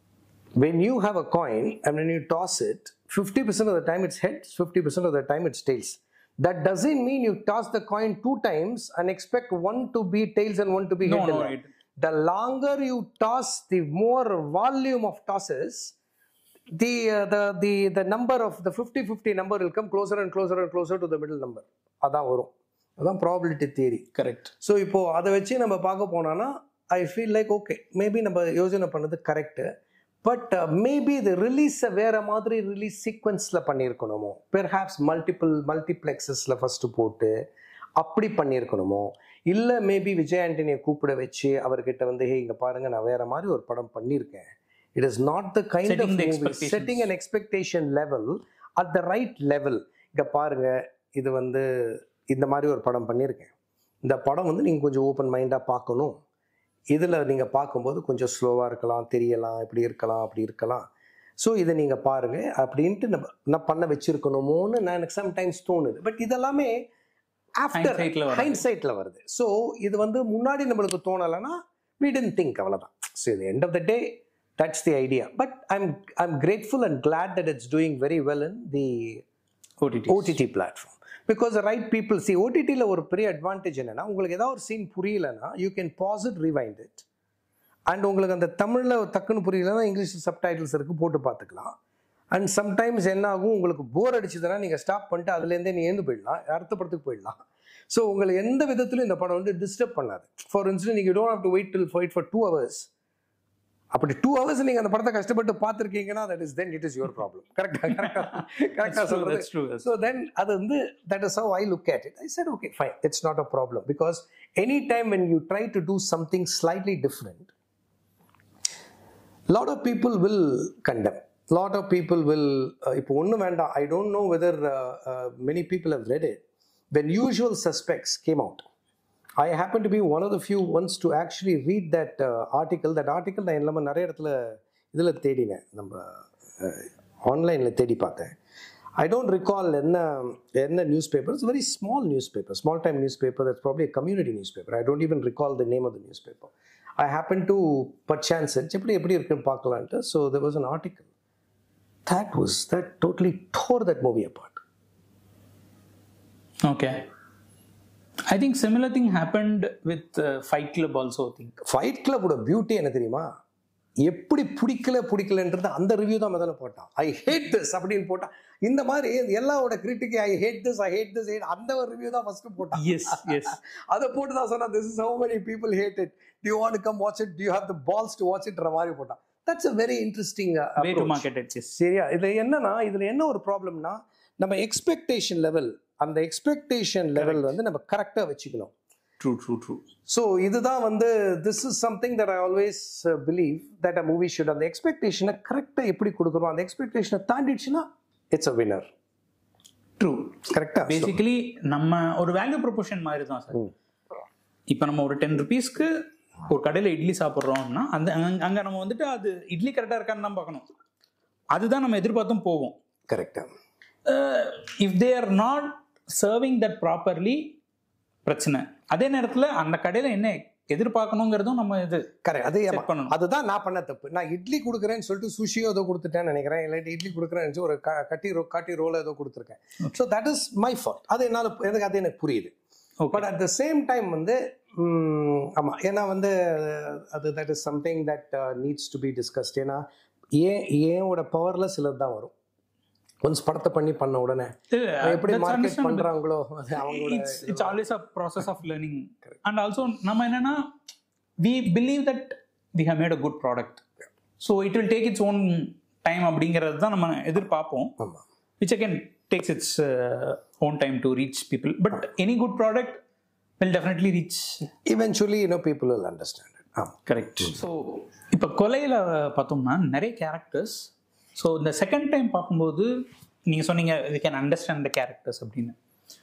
when you have a coin and when you toss it 50% of the time it's heads 50% of the time it's tails that doesn't mean you toss the coin two times and expect one to be tails and one to be No, head no, இல்ல. it- the longer you toss the more volume of tosses the uh, the the the number of the 50 50 number will come closer and closer and closer to the middle number அதான் வரும் அதான் probability theory correct so இப்போ அதை வச்சு நம்ம பார்க்க போனோம்னா I feel like okay maybe நம்ம யோசனை பண்ணது கரெக்டு பட் மேபி இது ரிலீஸை வேற மாதிரி ரிலீஸ் சீக்வன்ஸில் பண்ணியிருக்கணுமோ பெர்ஹாப்ஸ் மல்டிபிள் மல்டிப்ளெக்ஸஸில் ஃபஸ்ட்டு போட்டு அப்படி பண்ணியிருக்கணுமோ இல்லை மேபி விஜய் ஆண்டனியை கூப்பிட வச்சு அவர்கிட்ட வந்து ஹே இங்கே பாருங்க நான் வேற மாதிரி ஒரு படம் பண்ணியிருக்கேன் it is not the kind Setting of the movie expectations. Setting an expectation level at the right level இங்கே பாருங்க இது வந்து இந்த மாதிரி ஒரு படம் பண்ணியிருக்கேன் இந்த படம் வந்து நீங்கள் கொஞ்சம் ஓப்பன் மைண்டாக பார்க்கணும் இதில் நீங்கள் பார்க்கும்போது கொஞ்சம் ஸ்லோவாக இருக்கலாம் தெரியலாம் இப்படி இருக்கலாம் அப்படி இருக்கலாம் ஸோ இதை நீங்கள் பாருங்கள் அப்படின்ட்டு நம்ம நான் பண்ண வச்சிருக்கணுமோன்னு நான் எனக்கு சம்டைம்ஸ் தோணுது பட் இதெல்லாமே ஆஃப்டர் Hindsightல வர்றது. ஹைன்சைட்டில் வருது ஸோ இது வந்து முன்னாடி நம்மளுக்கு தோணலைன்னா we didn't திங்க் அவ்வளோதான் ஸோ இது end of the day that's the idea but I'm I'm grateful and glad that it's doing very well in the OTT OTT platform because right people see ஓடிடியில் ஒரு பெரிய advantage என்னன்னா உங்களுக்கு ஏதாவது ஒரு scene புரியலன்னா you can pause it rewind it and உங்களுக்கு அந்த தமிழில் டக்குன்னு புரியலன்னா இங்கிலீஷ் சப்டைட்டில்ஸ் இருக்குது போட்டு பார்த்துக்கலாம் அண்ட் சம்டைம்ஸ் என்ன ஆகும் உங்களுக்கு போர் அடிச்சதுன்னா நீங்கள் ஸ்டாப் பண்ணிட்டு அதுலேருந்தே நீ ஏந்து போயிடலாம் அடுத்த படத்துக்கு போயிடலாம் ஸோ உங்களை எந்த விதத்திலும் இந்த படம் வந்து டிஸ்டர்ப் பண்ணாது ஃபார் இன்ஸ்டன்ட் நீங்கள் don't have to wait till fight for two hours அப்படி டூ ஹவர்ஸ் நீங்கள் அந்த படத்தை கஷ்டப்பட்டு பார்த்துருக்கீங்கன்னா that is then it is your problem கரெக்டாக கரெக்டாக கரெக்டாக சொல்கிறது that's true that's So then, அது வந்து that is how I look at it. I said, okay, fine, it's not a problem because anytime when you try to do something slightly different, lot of people will condemn. Lot of people will. Uh, இப்போ ஒன்றும் வேண்டாம் I don't know whether uh, uh, many people have read it. When Usual Suspects came out, I happen to be one of the few ones to actually read that uh, article. That article நான் எல்லாமே நிறைய இடத்துல இதில் தேடினேன் நம்ம ஆன்லைனில் தேடி பார்த்தேன் ஐ டோன்ட் ரிகால் என்ன என்ன newspaper it's very small newspaper small time newspaper that's probably community newspaper I don't even recall the name of the newspaper I happen to perchance எப்படி எப்படி இருக்குன்னு பார்க்கலான்ட்டு so there was an article that was that totally tore that movie apart okay I think similar thing happened with Fight Club also think Fight கிளப்போட beauty என்ன தெரியுமா எப்படி பிடிக்கல பிடிக்கலன்றது அந்த ரிவ்யூ தான் முதல்ல போட்டான் ஐ ஹேட் திஸ் அப்படின்னு போட்டான் இந்த மாதிரி எல்லாரோட critic I hate this I hate this hate அந்த ஒரு ரிவ்யூ தான் ஃபர்ஸ்ட் போட்டான் எஸ் எஸ் அதை போட்டு தான் சொன்னா this is how many people hate it to want come watch it to have the balls to watch இட்ற மாதிரி போட்டான் that's a very interesting way to market it yes சரியா இதுல என்னன்னா இதுல என்ன ஒரு ப்ராப்ளம்னா நம்ம எக்ஸ்பெக்டேஷன் லெவல் அந்த எக்ஸ்பெக்டேஷன் லெவல் வந்து நம்ம கரெக்டா வச்சுக்கணும் ட்ரூ ட்ரூ ட்ரூ ஸோ இதுதான் வந்து this is something that I always believe that a movie should அந்த எக்ஸ்பெக்டேஷனை கரெக்டாக எப்படி கொடுக்குறோம் அந்த எக்ஸ்பெக்டேஷனை தாண்டிடுச்சுன்னா இட்ஸ் அ வினர் ட்ரூ கரெக்டாக பேசிக்கலி நம்ம ஒரு வேல்யூ ப்ரொபோஷன் மாதிரி தான் சார் இப்போ நம்ம ஒரு டென் ருபீஸ்க்கு ஒரு கடையில் இட்லி சாப்பிட்றோம்னா அந்த அங்க- அங்க நம்ம வந்துட்டு அது இட்லி கரெக்டாக இருக்கான்னு தான் பார்க்கணும் அதுதான் நம்ம எதிர்பார்த்தும் போவோம் கரெக்டாக if they are not serving that properly பிரச்சனை அதே நேரத்தில் அந்த கடையில் என்ன எதிர்பார்க்கணுங்கிறதும் நம்ம இது கரெக்ட் அதே ஆமா. பண்ணணும். அதுதான் நான் பண்ண தப்பு நான் இட்லி கொடுக்குறேன்னு சொல்லிட்டு சுஷியோ ஏதோ கொடுத்துட்டேன்னு நினைக்கிறேன் இல்லாட்டி இட்லி கொடுக்குறேன்னு ஒரு க- கட்டி ரோ காட்டி ரோல் ஏதோ கொடுத்துருக்கேன் so that is my fault அது என்னால் எனக்கு அது எனக்கு புரியுது okay but at the same time வந்து ம், ஆமா ஏன்னா வந்து அது that is something that needs to be discussed ஏன்னா ஏன் ஏனோட பவர்ல சிலது தான் வரும் ஒன்ஸ் படத்தை பண்ணி பண்ண உடனே எப்படி மார்க்கெட் பண்றாங்களோ அது அவங்களோட it's it's always a process of learning and also நம்ம என்னன்னா we believe that we have made a good product so it will take its own time அப்படிங்கிறது தான் நம்ம எதிர்பார்ப்போம் ஆமா which again takes its uh, own time to reach people but any good product will definitely reach eventually you know people will understand it ஆமா correct so இப்போ கொலையில் பார்த்தோம்னா நிறைய கேரக்டர்ஸ் ஸோ இந்த செகண்ட் டைம் பார்க்கும்போது நீங்கள் சொன்னீங்க we can understand the characters அப்படின்னு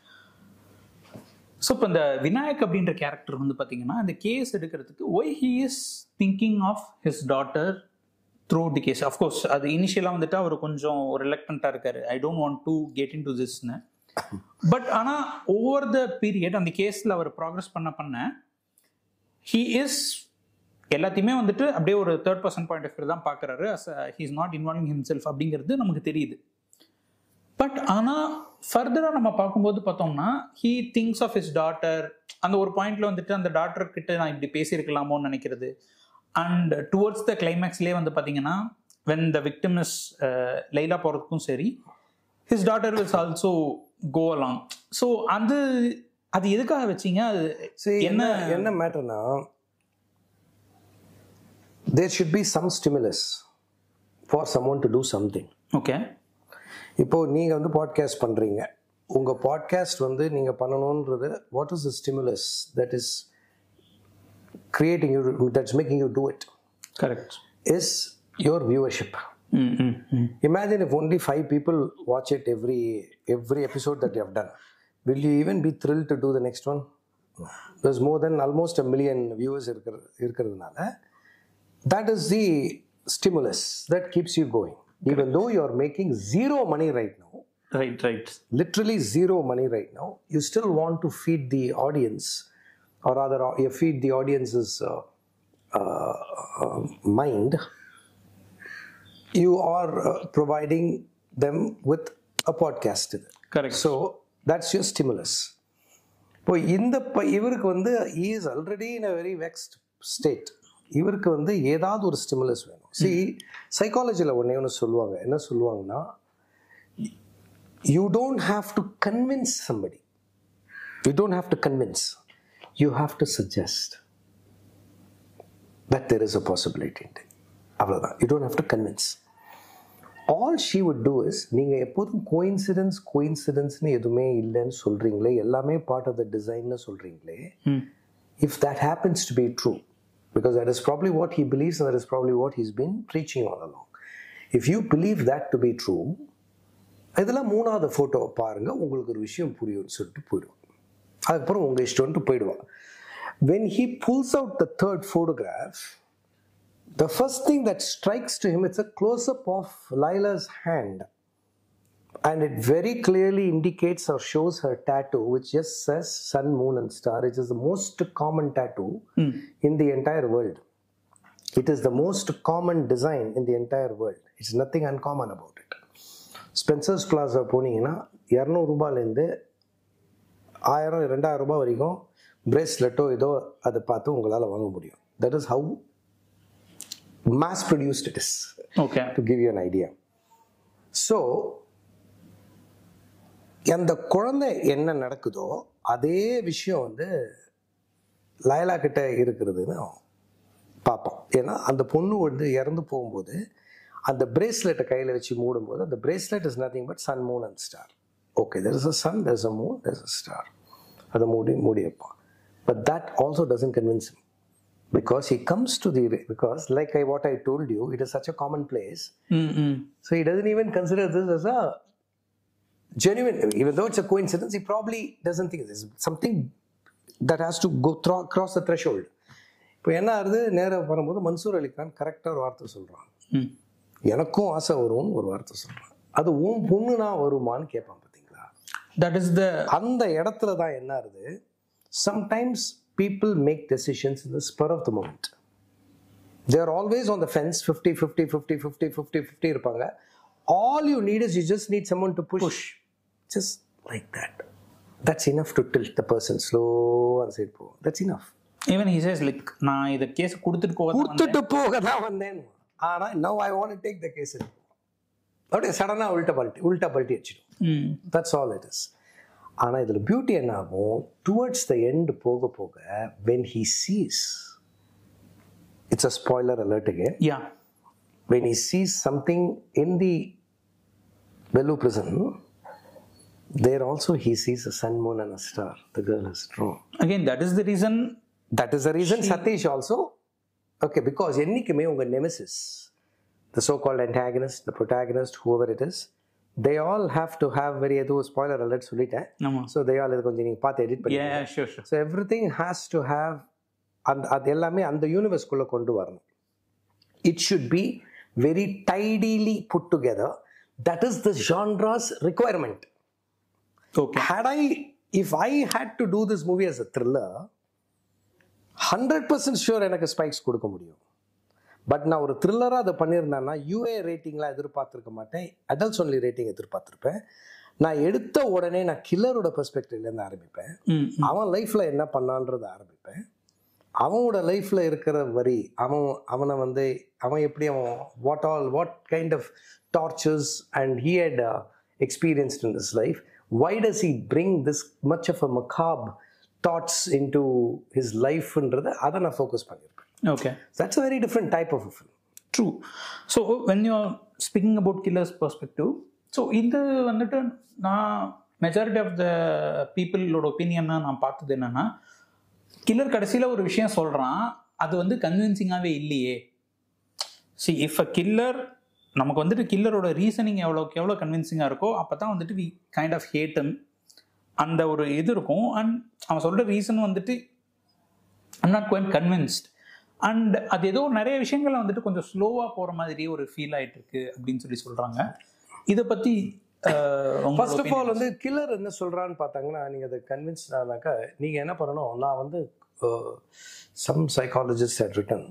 ஸோ இப்போ இந்த விநாயக் அப்படின்ற கேரக்டர் வந்து பார்த்தீங்கன்னா இந்த கேஸ் எடுக்கிறதுக்கு why he is thinking of his daughter through the case of course அது இனிஷியலாக வந்துட்டு அவர் கொஞ்சம் ரிலக்டண்ட்டாக இருக்காரு I don't want to get into திஸ்னு பட் ஆனால் ஓவர் த பீரியட் அந்த கேஸில் அவர் ப்ராக்ரஸ் பண்ண பண்ண ஹீ இஸ் எல்லாத்தையுமே வந்துட்டு அப்படியே ஒரு third person point of view தான் பார்க்குறாரு he is not involving himself அப்படிங்கிறது நமக்கு தெரியுது பட் ஆனால் ஃபர்தராக நம்ம பார்க்கும்போது பார்த்தோம்னா he thinks of his daughter அந்த ஒரு பாயிண்ட்ல வந்துட்டு அந்த டாக்டர் கிட்ட நான் இப்படி பேசியிருக்கலாமோன்னு நினைக்கிறது அண்ட் டுவர்ட்ஸ் த கிளைமேக்ஸ்லேயே வந்து பார்த்தீங்கன்னா when the victim is Laila போகிறதுக்கும் சரி his daughter was also go along so அது அது எதுக்காக வச்சீங்க அது See, என்ன என்ன என்ன மேட்டர்னா there should be some stimulus for someone to do something okay இப்போ நீங்க வந்து பாட்காஸ்ட் பண்றீங்க உங்க பாட்காஸ்ட் வந்து நீங்க பண்ணணுன்றது what is the stimulus that is creating you that's making you do it correct is your viewership hmm hmm ம் Imagine if only five people watch it every every episode that you have done. Will you even be thrilled to do the next one? No. There's more than almost a million viewers இருக்கிறது இருக்கிறதுனால that is the stimulus that keeps you going. Even though you are making zero money right now, right right literally zero money right now, you still want to feed the audience, or rather, uh, you feed the audience's uh, uh, uh, mind. You are uh, providing them with a podcast. Correct So that's your stimulus. இப்போ இந்த ப இவருக்கு வந்து is already in a very vexed state இவருக்கு வந்து ஏதாவது ஒரு stimulus வேணும் சி சைக்காலஜியில் ஒன்றே ஒன்று சொல்லுவாங்க என்ன சொல்லுவாங்கன்னா you don't have to convince somebody you don't have to convince you have to suggest that there is a possibility அவ்வளோதான் you don't have to convince all she would do is நீங்கள் எப்போதும் coincidence கோயின்சிடென்ஸ்னு எதுவுமே இல்லைன்னு சொல்கிறீங்களே எல்லாமே part of the டிசைன்னு சொல்கிறீங்களே ம் if that happens to be true, because that is probably what he believes and that is probably what he's been preaching all along. If you believe that to be true, இதெல்லாம் மூணாவது photo பாருங்க உங்களுக்கு ஒரு விஷயம் புரியும்னு சொல்லிட்டு போயிடுவான் அதுக்கப்புறம் உங்க இஷ்டம்ட்டு போயிடுவான் when he pulls out the third photograph the first thing that strikes to him it's a close up of Lila's hand and it very clearly indicates or shows her tattoo, which just says sun, moon, and star, which is the most common tattoo in the entire world. It is the most common design in the entire world. It's nothing uncommon about it. Spencer's Plaza போனீங்கன்னா இரநூறுபாலேருந்து ஆயிரம் ரெண்டாயிரம் ரூபாய் வரைக்கும் பிரேஸ்லெட்டோ ஏதோ அதை பார்த்து உங்களால் வாங்க முடியும் that is how mass produced it is okay to give you an idea. So, அந்த குழந்தை என்ன நடக்குதோ அதே விஷயம் வந்து லயலா கிட்ட இருக்கிறதுன்னு பார்ப்போம் ஏன்னா அந்த பொண்ணு வந்து இறந்து போகும்போது அந்த பிரேஸ்லெட்டை கையில் வச்சு மூடும்போது அந்த bracelet is nothing but sun moon and star okay there is a sun there is a moon there is a star அதை மூடி மூடி வைப்பான் but that also doesn't convince him because he comes to the because like I what I told you, it is such a common place. ம் ம் So he doesn't even consider this as a genuine, even though it's a coincidence, he probably doesn't think this is something that has to go through, cross the threshold. இப்போ என்ன ஆகுது நேராக வரும்போது மன்சூர் அலிகான் கரெக்டாக ஒரு வார்த்தை சொல்கிறான் ம் எனக்கும் ஆசை வரும்னு ஒரு வார்த்தை சொல்கிறான் அது உன் பொண்ணுனா வருமான்னு கேட்பான் பார்த்தீங்களா தட் இஸ் த அந்த இடத்துல தான் என்ன ஆகுது sometimes people make decisions in the spur of the moment they're always on the fence fifty fifty fifty fifty fifty fifty இருப்பாங்க all you need is you just need someone to push just like that that's enough to tilt the person slow அந்த side போகும் that's enough even he says like நான் இதை case கொடுத்துட்டு போக தான் வந்தேன். கொடுத்துட்டு போக தான் வந்தேன் ஆனால் no I want take the case அப்படியே சடனாக உள்ட்ட பல்ட்டி உள்ட்டா பல்ட்டி வச்சிடும் ம் தட்ஸ் ஆல் இட் இஸ் ஆனால் இதில் பியூட்டி என்ன ஆகும் டுவர்ட்ஸ் த எண்ட் போக போக when he sees it's a spoiler alert again yeah when he sees something in the Velu prison, there also he sees a sun, moon, and a star. The girl has drawn. Again that is the reason That is the reason Satish also, okay, because என்னைக்குமே உங்க nemesis, the so-called antagonist, the protagonist, whoever it is, they all have to have very எதுவும் spoiler alert சொல்லிட்டேன் ஆமா so they all இது கொஞ்சம் நீங்கள் பார்த்து edit பண்ணி yeah sure sure so everything has to have அந்த அது எல்லாமே அந்த யூனிவர்ஸ்குள்ளே கொண்டு வரணும் it should be very tidily put together that is the genre's requirement okay had I, if I had to do this movie as a thriller, hundred percent sure எனக்கு spikes கொடுக்க முடியும் பட் நான் ஒரு த்ரில்லராக அதை பண்ணியிருந்தேன்னா யூஏ ரேட்டிங்லாம் எதிர்பார்த்துருக்க மாட்டேன் adults only rating எதிர்பார்த்துருப்பேன் நான் எடுத்த உடனே நான் கில்லரோட பெர்ஸ்பெக்டிவ்லேருந்து ஆரம்பிப்பேன் ம் அவன் லைஃப்பில் என்ன பண்ணான்றத ஆரம்பிப்பேன் அவனோட லைஃப்பில் இருக்கிற வரி அவன் அவனை வந்து அவன் எப்படி அவன் what all what kind of tortures and he had experienced in this life why does he bring this much of a macabre thoughts into his லைஃப்ன்றதை அதை நான் ஃபோக்கஸ் பண்ணியிருப்பேன் okay that's a very different type of film true so when you speaking about killer's perspective so இது வந்துட்டு நான் majority of the பீப்புளோட ஒப்பீனியனாக நான் பார்த்தது என்னன்னா கில்லர் கடைசியில் ஒரு விஷயம் சொல்கிறான் அது வந்து கன்வின்சிங்காகவே இல்லையே சி இஃப் அ கில்லர் நமக்கு வந்துட்டு கில்லரோட ரீசனிங் எவ்வளோக்கு எவ்வளோ கன்வின்சிங்காக இருக்கோ அப்போ தான் வந்துட்டு வி கைண்ட் ஆஃப் ஹேட்டம் அந்த ஒரு இது இருக்கும் அண்ட் அவன் சொல்கிற ரீசன் வந்துட்டு I'm not quite convinced and அது ஏதோ நிறைய விஷயங்கள்ல வந்துட்டு கொஞ்சம் ஸ்லோவாக போகிற மாதிரி ஒரு ஃபீல் ஆயிட்டு இருக்கு அப்படின்னு சொல்லி சொல்கிறாங்க இதை பற்றி ஃபர்ஸ்ட் ஆஃப் ஆல் வந்து கில்லர் என்ன சொல்கிறான்னு பார்த்தாங்கன்னா நீங்கள் அதை கன்வின்ஸ் ஆனாக்கா நீங்கள் என்ன பண்ணணும் நான் வந்து some psychologist had written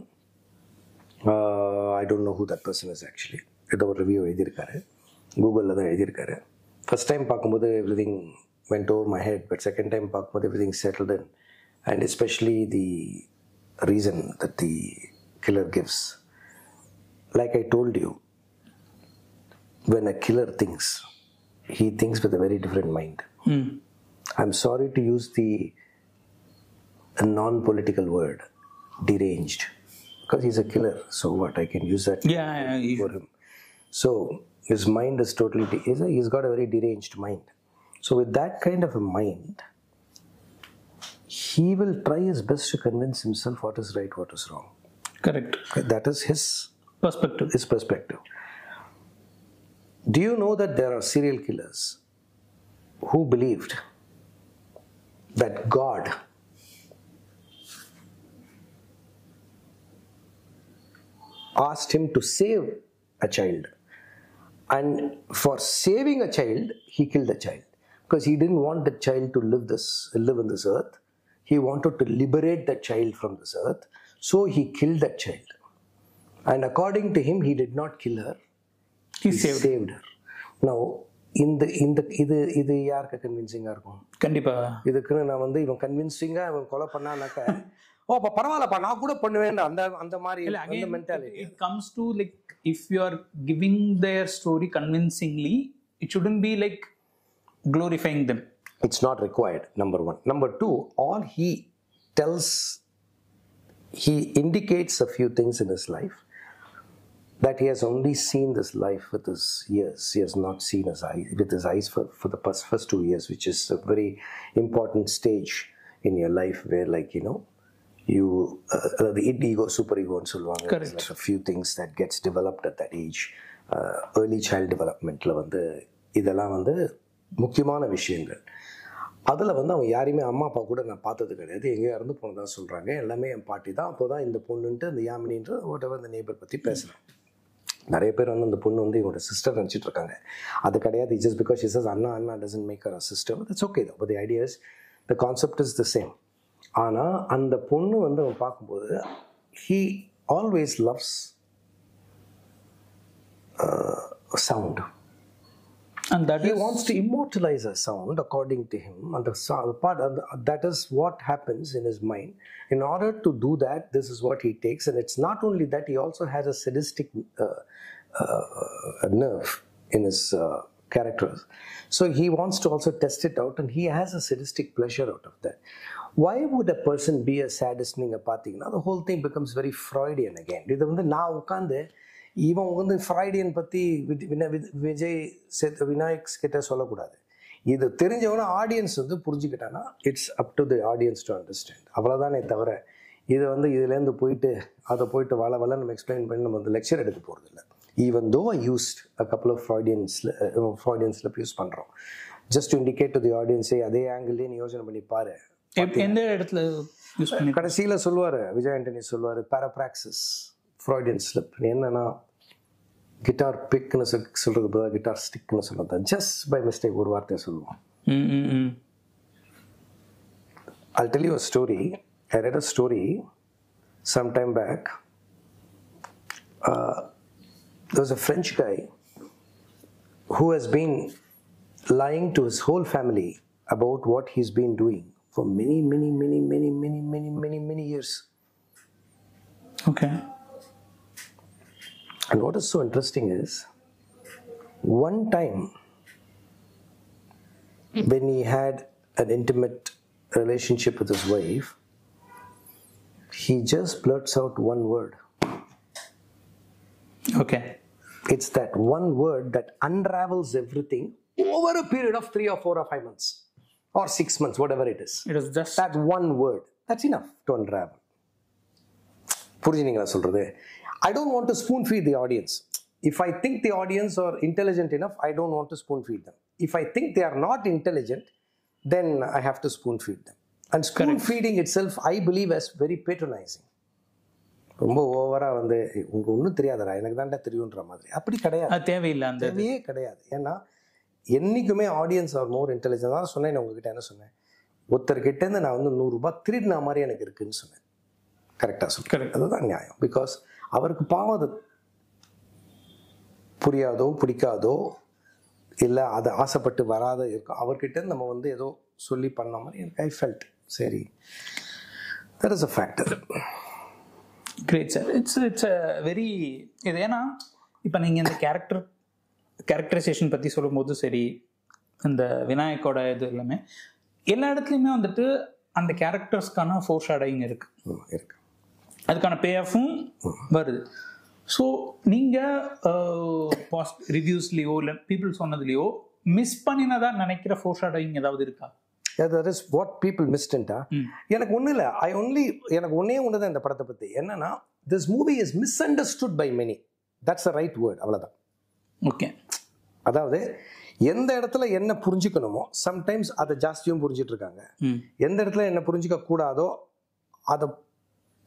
I don't know who that person is actually ஏதோ ஒரு ரிவ்யூ எழுதியிருக்காரு கூகுளில் தான் எழுதியிருக்காரு ஃபர்ஸ்ட் டைம் பார்க்கும்போது everything went over my head but second time பார்க்கும்போது everything settled in and especially the reason that the killer gives like I told you when a killer thinks, he thinks with a very different mind. ம் I'm sorry to use the a non-political word, deranged, because he's a killer. So what? I can use that Yeah, yeah, you- for him. So his mind is totally. De- he's, a, he's got a very deranged mind. So with that kind of a mind, he will try his best to convince himself what is right, what is wrong. Correct That is his perspective his perspective. Do you know that there are serial killers who believed that God asked him to save a child and for saving a child he killed a child because he didn't want the child to live this live in this earth he wanted to liberate the child from this earth so he killed that child and according to him he did not kill her he he saved saved her now இந்த இந்த இது இது யாருக்கு கன்வின்சிங்காக இருக்கும் கண்டிப்பா இதுக்குன்னு நான் வந்து இவன் கன்வின்சிங்காக இவன் கொலை பண்ணானாக்க ஓ அப்போ பரவாயில்லப்பா நான் கூட பண்ணுவேன் அந்த அந்த மாதிரி இல்ல அந்த again mentality it comes to like if you are giving their story convincingly it shouldn't be like glorifying them it's not required number one number two all he tells he indicates a few things in his life that he has only seen this life with his ears he has not seen his eyes with his eyes for, for the first, first two years which is a very important stage in your life where like you know you uh, the id ego super ego and சொல்லுவாங்க There's like a few things that gets developed at that age uh, early child developmentல வந்து இதெல்லாம் வந்து முக்கியமான விஷயங்கள் அதில் வந்து அவன் யாரையுமே அம்மா அப்பா கூட நான் பார்த்தது கிடையாது எங்கேயோ இறந்து போனதா சொல்கிறாங்க எல்லாமே என் பாட்டி தான் அப்போ தான் இந்த பொண்ணுன்ட்டு இந்த யாமினின்ற whatever இந்த நேபர் பற்றி பேசுகிறேன் நிறைய பேர் வந்து அந்த பொண்ணு வந்து இவங்களோட சிஸ்டர் நினச்சிட்டு இருக்காங்க அது கிடையாது ஜஸ்ட் பிகாஸ் இஸ் அண்ணா அண்ணா doesn't make a sister it's okay தான் but the ideas the concept is the same ஆனால் அந்த பொண்ணு வந்து அவன் பார்க்கும்போது he always loves sound and that he is wants to immortalize a sound according to him and the, so- the part and the- that is what happens in his mind in order to do that this is what he takes and it's not only that he also has a sadistic uh, uh, nerve in his uh, characters so he wants to also test it out and he has a sadistic pleasure out of that why would a person be a sadist நீங்க பார்த்தீங்கன்னா the whole thing becomes very freudian again இது வந்து நான் உட்காந்து இவன் வந்து ஃப்ரைடியன் பற்றி விஜய் சேத் விநாயக் கிட்ட சொல்லக்கூடாது இது தெரிஞ்சவன ஆடியன்ஸ் வந்து புரிஞ்சுக்கிட்டான்னா it's up to the audience to understand அவ்வளோதானே தவிர இது வந்து இதுலேருந்து போயிட்டு அதை போயிட்டு வள வள நம்ம எக்ஸ்பிளைன் பண்ணி நம்ம வந்து லெக்சர் எடுக்க போகிறது இல்லை even though I used a couple of ஃப்ராய்டியன்ஸில் ஃப்ராய்டியன்ஸில் யூஸ் பண்ணுறோம் just to indicate to the ஆடியன்ஸே அதே ஆங்கிள்லேயே நீ யோசனை பண்ணி பாரு எப்- எந்த இடத்துல யூஸ் பண்ணி கடைசியில் சொல்லுவார் விஜய் ஆண்டனி சொல்லுவார் பேராப்ராக்சிஸ் ஃப்ராய்டியன் ஸ்லிப் என்னன்னா கிட்டார் பிக்னு சொல்றது பதிலாக கிட்டார் ஸ்டிக்னு சொல்றது ஜஸ்ட் பை மிஸ்டேக் ஒரு வார்த்தையை சொல்லுவோம் ம், ம், ம். I'll tell you a story. I read a story some time back. Uh, there was a French guy who has been lying to his whole family about what he's been doing for many, many, many, many, many, many, many, many years. okay And what is so interesting is, one time when he had an intimate relationship with his wife, he just blurts out one word. okay It's that one word that unravels everything over a period of three or four or five months or six months, whatever it is. it is just That one word, that's enough to unravel. புரிஞ்சுனீங்களா சொல்றது I don't want to spoon feed the audience if I think the audience are intelligent enough I don't want to spoon feed them if I think they are not intelligent then I have to spoon feed them and spoon feeding itself I believe as very patronising ரொம்ப ஓவராக வந்து உங்களுக்கு ஒன்றும் தெரியாதடா எனக்கு தான்டா தெரியுன்ற மாதிரி அப்படி கிடையாது அது தேவையில்லை அந்த தேவையே கிடையாது ஏன்னா என்றைக்குமே ஆடியன்ஸ் ஆர் மோர் இன்டெலிஜென்ட் தான் சொன்னேன் நான் உங்ககிட்ட என்ன சொன்னேன் ஒருத்தர்கிட்டேருந்து நான் வந்து நூறுரூபா திருடின மாதிரி எனக்கு இருக்குன்னு சொன்னேன் கரெக்டாக சொல்றேன் Correct. அதுதான் நியாயம் பிகாஸ் அவருக்கு பாவம் அது புரியாதோ பிடிக்காதோ இல்லை அதை ஆசைப்பட்டு வராத இருக்கும் அவர்கிட்ட நம்ம வந்து ஏதோ சொல்லி பண்ண மாதிரி எனக்கு ஐ ஃபெல்ட் சரி that is a factor great sir it's it's a very இது ஏன்னா இப்போ நீங்கள் இந்த கேரக்டர் கேரக்டரைசேஷன் பற்றி சொல்லும்போது சரி இந்த விநாயக்கோட இது எல்லாமே எல்லா இடத்துலையுமே வந்துட்டு அந்த கேரக்டர்ஸ்க்கான ஃபோர் ஷேடோயிங் இருக்கு இருக்கு அதுக்கான பே ஆஃபும் வருது ஸோ நீங்கள் பாஸ்ட் ரிவ்யூஸ்லேயோ இல்லை பீப்புள் சொன்னதுலேயோ மிஸ் பண்ணினதா நினைக்கிற ஃபோர் ஷேடோயிங் ஏதாவது இருக்கா தட் இஸ் வாட் பீப்புள் மிஸ்டன்ட்டா எனக்கு ஒன்றும் இல்லை ஐ ஒன்லி எனக்கு ஒன்றே ஒன்று தான் இந்த படத்தை பற்றி என்னன்னா this movie is misunderstood by many that's a right word அவ்வளோதான் ஓகே அதாவது எந்த இடத்துல என்ன புரிஞ்சுக்கணுமோ சம்டைம்ஸ் அதை ஜாஸ்தியும் புரிஞ்சிட்டு இருக்காங்க ம் எந்த இடத்துல என்ன புரிஞ்சிக்க கூடாதோ அதை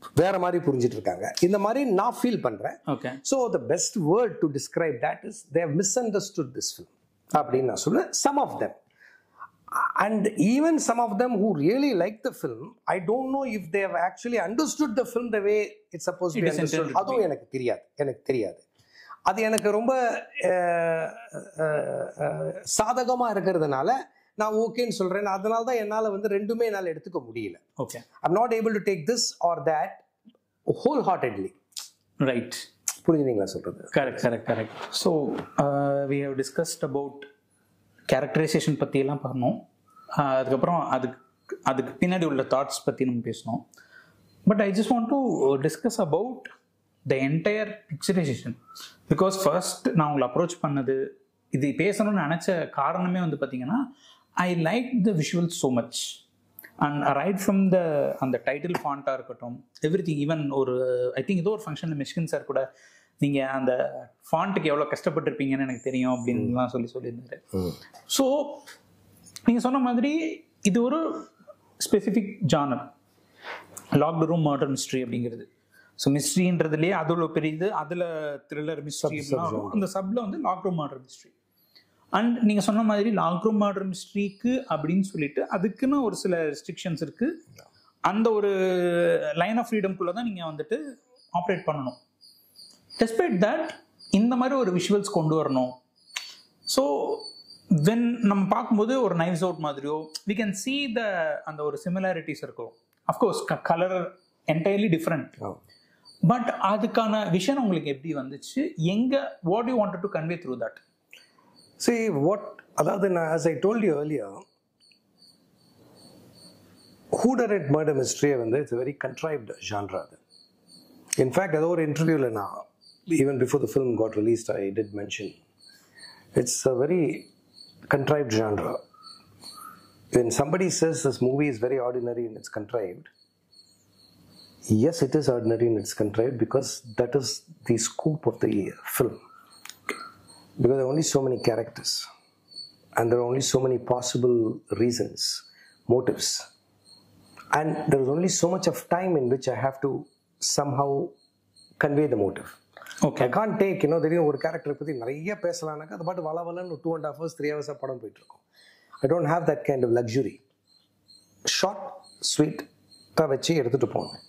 வேற மாதிரி புரிஞ்சிட்டு இருக்காங்க இந்த மாதிரி நான் ஃபீல் பண்றேன் okay so the best word to describe that is they misunderstood this film அப்படின்னு நான் சொல்லுவேன் some of them and even some of them who really like the film I don't know if they actually understood the film the way it's suppose It is intended to அதுவும் எனக்கு தெரியாது எனக்கு தெரியாது அது எனக்கு ரொம்ப அஹ், அஹ், அஹ், சாதகமா இருக்கிறதுனால நான் ஓகேன்னு சொல்றேன் அதனால தான் என்னால் வந்து ரெண்டுமே என்னால் எடுத்துக்க முடியல okay I'm not able to take this or that wholeheartedly right புரிஞ்சுங்களா சொல்றது correct correct correct so we have discussed about characterisation பற்றியெல்லாம் பண்ணோம் Uh, அதுக்கப்புறம் அதுக்கு அதுக்கு பின்னாடி உள்ள தாட்ஸ் பற்றி நம்ம பேசணும் but I just want to discuss about the entire picturisation because first நான் உங்களை அப்ரோச் பண்ணது இது பேசணும்னு நினச்ச காரணமே வந்து பார்த்தீங்கன்னா I like the visual so much and right from the அந்த டைட்டில் ஃபாண்ட்டாக இருக்கட்டும் எவ்ரி திங் ஈவன் ஒரு ஐ திங்க் ஏதோ ஒரு ஃபங்க்ஷனில் மிஷ்கின் சார் கூட நீங்கள் அந்த ஃபாண்ட்டுக்கு எவ்வளோ கஷ்டப்பட்டிருப்பீங்கன்னு எனக்கு தெரியும் அப்படின்லாம் சொல்லி சொல்லியிருந்தாரு ஸோ நீங்கள் சொன்ன மாதிரி இது ஒரு specific genre locked room murder mystery அப்படிங்கிறது ஸோ மிஸ்ட்ரின்றதுலேயே அதில் பெரிய இது அதில் த்ரில்லர் மிஸ்ட்ரி அந்த சப்பில் வந்து lock room murder mystery and நீங்கள் சொன்ன மாதிரி லாக் ரூம் மர்டர் மிஸ்ட்ரிக்கு அப்படின்னு சொல்லிட்டு அதுக்குன்னு ஒரு சில ரெஸ்ட்ரிக்ஷன்ஸ் இருக்குது அந்த ஒரு லைன் ஆஃப் ஃப்ரீடம்குள்ளே தான் நீங்கள் வந்துட்டு ஆப்ரேட் பண்ணணும் டெஸ்பைட் தட் இந்த மாதிரி ஒரு விஷுவல்ஸ் கொண்டு வரணும் ஸோ வென் நம்ம பார்க்கும்போது ஒரு நைவ்ஸ் அவுட் மாதிரியோ வி கேன் see த அந்த ஒரு சிமிலாரிட்டிஸ் இருக்கும் of course colour entirely different but அதுக்கான விஷன் உங்களுக்கு எப்படி வந்துச்சு எங்க what you wanted to convey through that See, what, அதாவது நான் as I told you earlier, whodunit murder mystery வந்து இட்ஸ் வெரி contrived genre அது இன்ஃபேக்ட் ஏதோ ஒரு இன்டர்வியூவில் நான் even before the film got released I did mention it's a very contrived genre when somebody says this movie is very ordinary and it's contrived yes it is ordinary and it's contrived because that is the scope of the film because there are only so many characters and there are only so many possible reasons motives and there is only so much of time in which i have to somehow convey the motive okay I can take இன்னும் தெரியும் ஒரு கேரக்டரை பற்றி நிறைய பேசலாம்னாக்கா அது பாட்டு வள வளன்னு two and half hours three ஹவர்ஸாக படம் போயிட்டு இருக்கும் I don't have that kind of luxury short ஸ்வீட்டாக வச்சு எடுத்துகிட்டு போகணும்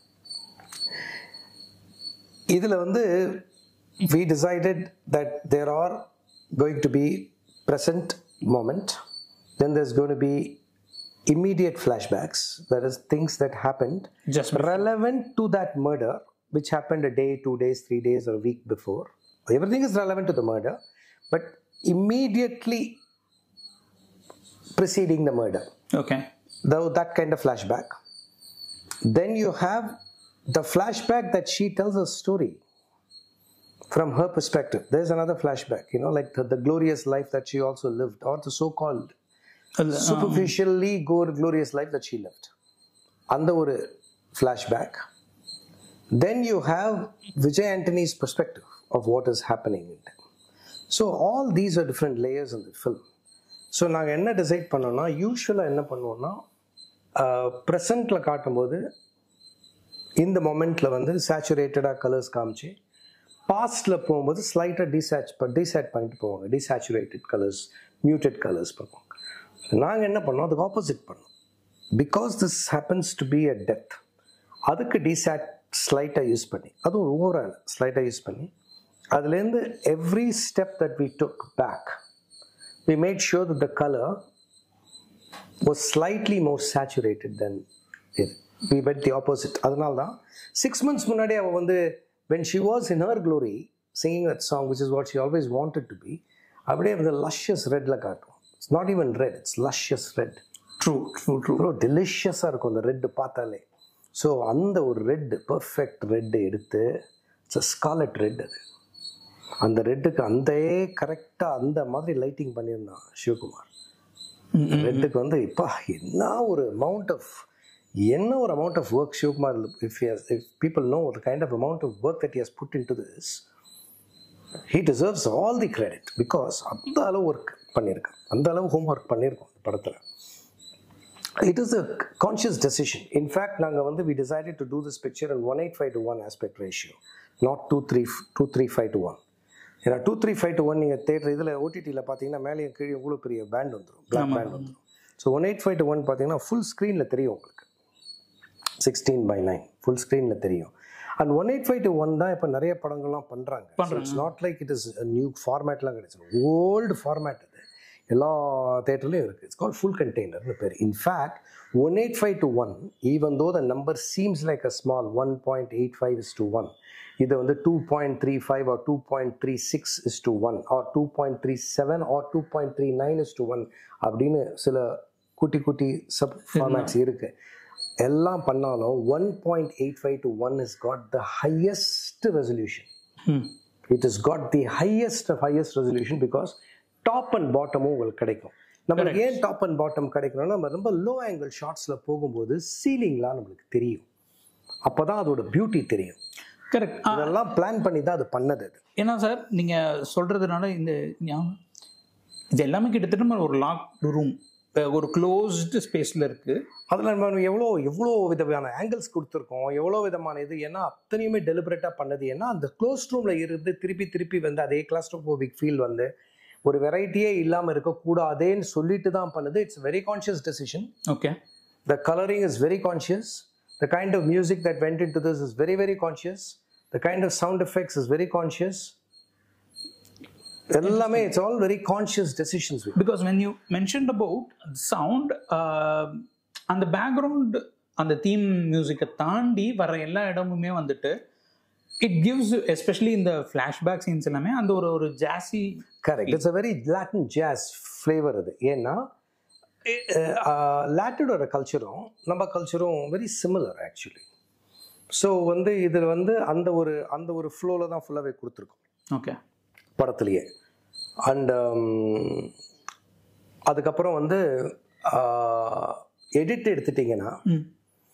இதில் வந்து we decided that there are going to be present moment then there's going to be immediate flashbacks that is things that happened Just relevant to that murder which happened a day two days three days or a week before everything is relevant to the murder but immediately preceding the murder okay though that kind of flashback. Then you have the flashback that she tells a story from her perspective. There's another flashback, you know, like the, the glorious life that she also lived, or the so called superficially go- glorious life that she lived. அந்த ஒரு flashback. Then you have Vijay Antony's perspective of what is happening in them. So all these are different layers in the film. So நாங்கள் என்ன decide பண்ணோம்னா யூஸ்வலாக என்ன பண்ணுவோம்னா ப்ரெசண்ட்டில் காட்டும்போது இந்த மொமெண்ட்டில் வந்து சேச்சுரேட்டடாக கலர்ஸ் காமிச்சு பாஸ்டில் போகும்போது ஸ்லைட்டாக டிசேச் டிசேட் பண்ணிட்டு போவாங்க டிசேச்சுரேட்டட் கலர்ஸ் மியூட்டட் கலர்ஸ் பண்ணுவாங்க நாங்கள் என்ன பண்ணோம் அதுக்கு ஆப்போசிட் பண்ணோம் because this happens to be a death அதுக்கு டிசேட் ஸ்லைட்டாக யூஸ் பண்ணி அது ஒரு ஓவரால் ஸ்லைட்டாக யூஸ் பண்ணி அதுலேருந்து every step that we took back we made sure that the color was slightly more saturated than it. We went the opposite. அதனால தான் six months முன்னாடி அவள் வந்து when she was in her glory singing that song which is what she always wanted to be அப்படியே வந்து luscious ரெட்ல காட்டும் it's not even red it's luscious red true true true அவ்வளோ டெலிஷியஸாக இருக்கும் அந்த ரெட்டு பார்த்தாலே ஸோ அந்த ஒரு ரெட்டு பர்ஃபெக்ட் ரெட்டு எடுத்து இட்ஸ் ஸ்காலட் ரெட் அது அந்த ரெட்டுக்கு அந்த கரெக்டாக அந்த மாதிரி லைட்டிங் பண்ணியிருந்தான் சிவகுமார் ரெட்டுக்கு வந்து இப்போ என்ன ஒரு அமௌண்ட் ஆஃப் என்ன ஒரு amount of work Sivakumar if if people know the kind of amount of work that has put in to this he deserves all the credit because அந்த அளவு ஒர்க் பண்ணியிருக்கான் அந்த அளவு ஹோம் ஒர்க் பண்ணியிருக்கோம் அந்த படத்தில் It is a conscious decision. In fact, நாங்கள் வந்து we decided to do this picture in 185 to 1 aspect ratio, not 23 235 to 1. ஏன்னா two three five to one நீங்கள் தேட்டர் இதில் ஓடிடியில் பார்த்தீங்கன்னா மேலே கீழே இவ்வளோ பெரிய பேண்ட் வந்துடும் பிளாக் பேண்ட் வந்துடும் so one eight five to one பார்த்தீங்கன்னா ஃபுல் ஸ்க்ரீனில் தெரியும் உங்களுக்கு சிக்ஸ்டீன் பை நைன் ஃபுல் ஸ்க்ரீனில் தெரியும் and one eight five to one தான் இப்போ நிறைய படங்கள்லாம் பண்ணுறாங்க it's not like it is new ஃபார்மேட்லாம் கிடைச்சிடும் ஓல்டு ஃபார்மேட் அது எல்லா தேட்டர்லையும் இருக்குது இட்ஸ் கால் ஃபுல் கண்டெய்னர்னு பேர் in fact one eight five to one even though the number seems like a small one point eight five is to one இது வந்து two point three five or two point three six is to one or two point three seven or two point three nine is to one அப்படின்னு சில குட்டி குட்டி sub formats இருக்கு எல்லாம் பண்ணாலும் one point eight five to one is got the highest resolution hmm it is got the highest of highest resolution because top and பாட்டமும் உங்களுக்கு கிடைக்கும் நம்மளுக்கு ஏன் டாப் அண்ட் பாட்டம் கிடைக்கணும்னா நம்ம ரொம்ப லோ ஆங்கிள் ஷார்ட்ஸில் போகும்போது சீலிங்லாம் நம்மளுக்கு தெரியும் அப்போ தான் அதோட பியூட்டி தெரியும் கரெக்ட் இதெல்லாம் பிளான் பண்ணி தான் அது பண்ணது அது ஏன்னா சார் நீங்கள் சொல்கிறதுனால இந்த ஞாபகம் இது எல்லாமே கிட்டத்தட்ட நம்ம ஒரு லாக் ரூம் ஒரு க்ளோஸ்டு ஸ்பேஸில் இருக்குது அதில் நம்ம எவ்வளோ எவ்வளோ விதமான ஆங்கிள்ஸ் கொடுத்துருக்கோம் எவ்வளோ விதமான இது ஏன்னா அத்தனையுமே டெலிபரேட்டாக பண்ணது ஏன்னா அந்த க்ளோஸ் ரூமில் இருந்து திருப்பி திருப்பி வந்து அதே கிளாஸ்ட்ரோபோபிக் ஃபீல் வந்து ஒரு வெரைட்டியே இல்லாமல் இருக்கக்கூடாதேன்னு சொல்லிட்டு தான் பண்ணுது it's very conscious decision okay The coloring is very conscious. The kind of music that went into this is very, very conscious. The kind of sound effects is very conscious. எல்லாமே it's all very conscious decisions because when you mentioned about sound அந்த background அந்த theme மியூசிக்கை தாண்டி வர எல்லா இடமுமே வந்துட்டு it gives especially இந்த ஃப்ளாஷ்பேக் சீன்ஸ் எல்லாமே அந்த ஒரு ஒரு jazzy correct it's a very Latin jazz flavour அது ஏன்னா லாட்டினோட கல்ச்சரும் நம்ம கல்ச்சரும் வெரி சிமிலர் ஆக்சுவலி ஸோ வந்து இதில் வந்து அந்த ஒரு அந்த ஒரு ஃப்ளோவில் தான் ஃபுல்லாகவே கொடுத்துருக்கோம் ஓகே படத்துலையே அண்ட் அதுக்கப்புறம் வந்து எடிட் எடுத்துட்டிங்கன்னா ம்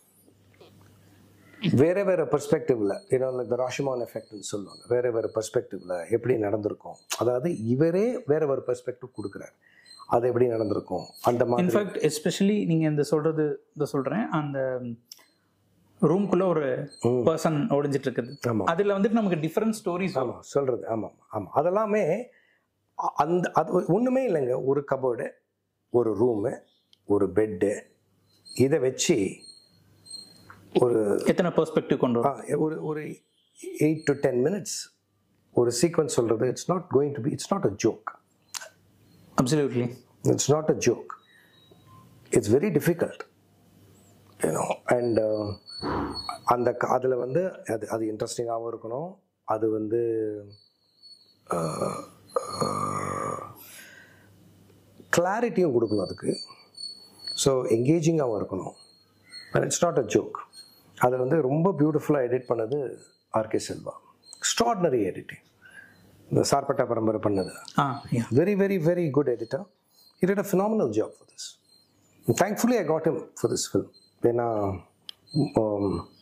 வேற வேற பெர்ஸ்பெக்டிவ்ல ஏன்னா லைக் ராஷிமான் எஃபெக்ட்னு சொல்லுவாங்க வேற வேற பெர்ஸ்பெக்டிவ்ல எப்படி நடந்திருக்கும் அதாவது இவரே வேற ஒரு பெர்ஸ்பெக்டிவ் கொடுக்குறாரு அது எப்படி நடந்திருக்கும் அந்த மாதிரி இன்ஃபேக்ட் எஸ்பெஷலி நீங்கள் இந்த சொல்கிறது இந்த சொல்கிறேன் அந்த ரூம்குள்ளே ஒரு பர்சன் ஒழிஞ்சிட்டு இருக்குது ஆமா. அதில் வந்துட்டு நமக்கு டிஃப்ரெண்ட் ஸ்டோரிஸ் வரும் ஆமாம் சொல்கிறது ஆமாம் ஆமாம் அதெல்லாமே அ- அந்த அது ஒன்றுமே இல்லைங்க ஒரு கபோர்டு ஒரு ரூமு ஒரு பெட்டு இதை வச்சு ஒரு எத்தனை பெர்ஸ்பெக்டிவ் கொண்டு வரும் ஆ, ஒரு ஒரு எயிட் டு டென் மினிட்ஸ் ஒரு சீக்வன்ஸ் சொல்கிறது it's not going to be it's not a joke absolutely it's not a joke it's very difficult you know and அந்த அதில் வந்து அது அது இன்ட்ரெஸ்டிங்காகவும் இருக்கணும் அது வந்து கிளாரிட்டியும் கொடுக்கணும் அதுக்கு ஸோ எங்கேஜிங்காகவும் இருக்கணும் and it's not a joke அதை வந்து ரொம்ப பியூட்டிஃபுல்லாக எடிட் பண்ணது ஆர்கே செல்வா எக்ஸ்ட்ராடினரி எடிட்டிங் இந்த சார்பட்டா பரம்பரை பண்ணது ஆ yeah. very, very, very good editor. He did a phenomenal job for this. And thankfully, I got him for this film. When, uh, um,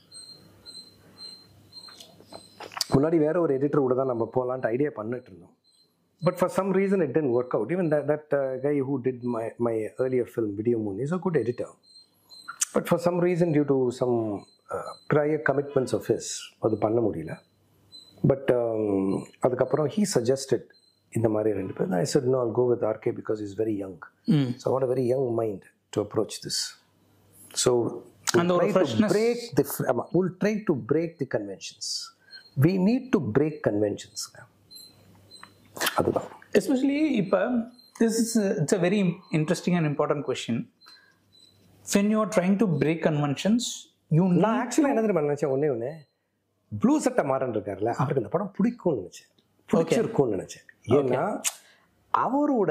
முன்னாடி வேற ஒரு எடிட்டர் கூட தான் நம்ம போகலான்ட்டு ஐடியா பண்ணிட்டு இருந்தோம் but for some reason it didn't work out even that guy who did my my earlier film video moon is a good editor but for some reason due to some prior commitments of his அது பண்ண முடியல but அதுக்கப்புறம் he suggested இந்த மாதிரி ரெண்டு பேர் ஐ said no I'll go with RK because he's very young ம் so I want a very young mind to approach this so அந்த ஒரு try to freshness. break the fr- ஆமா, we'll try to break the conventions we need to break conventions அதுதான் especially இப்போ this is it's a very interesting and important question when you are trying to break conventions you நான் ஆக்சுவலாக என்ன தெரியுமா நினைச்சேன் ஒண்ணே ஒன்று ப்ளூ சட்டை மாறன் இருக்கார்ல அவருக்கு இந்த படம் பிடிக்கும்னு நினைச்சேன் பிடிச்சிருக்கும்னு நினைச்சேன் ஏன்னா அவரோட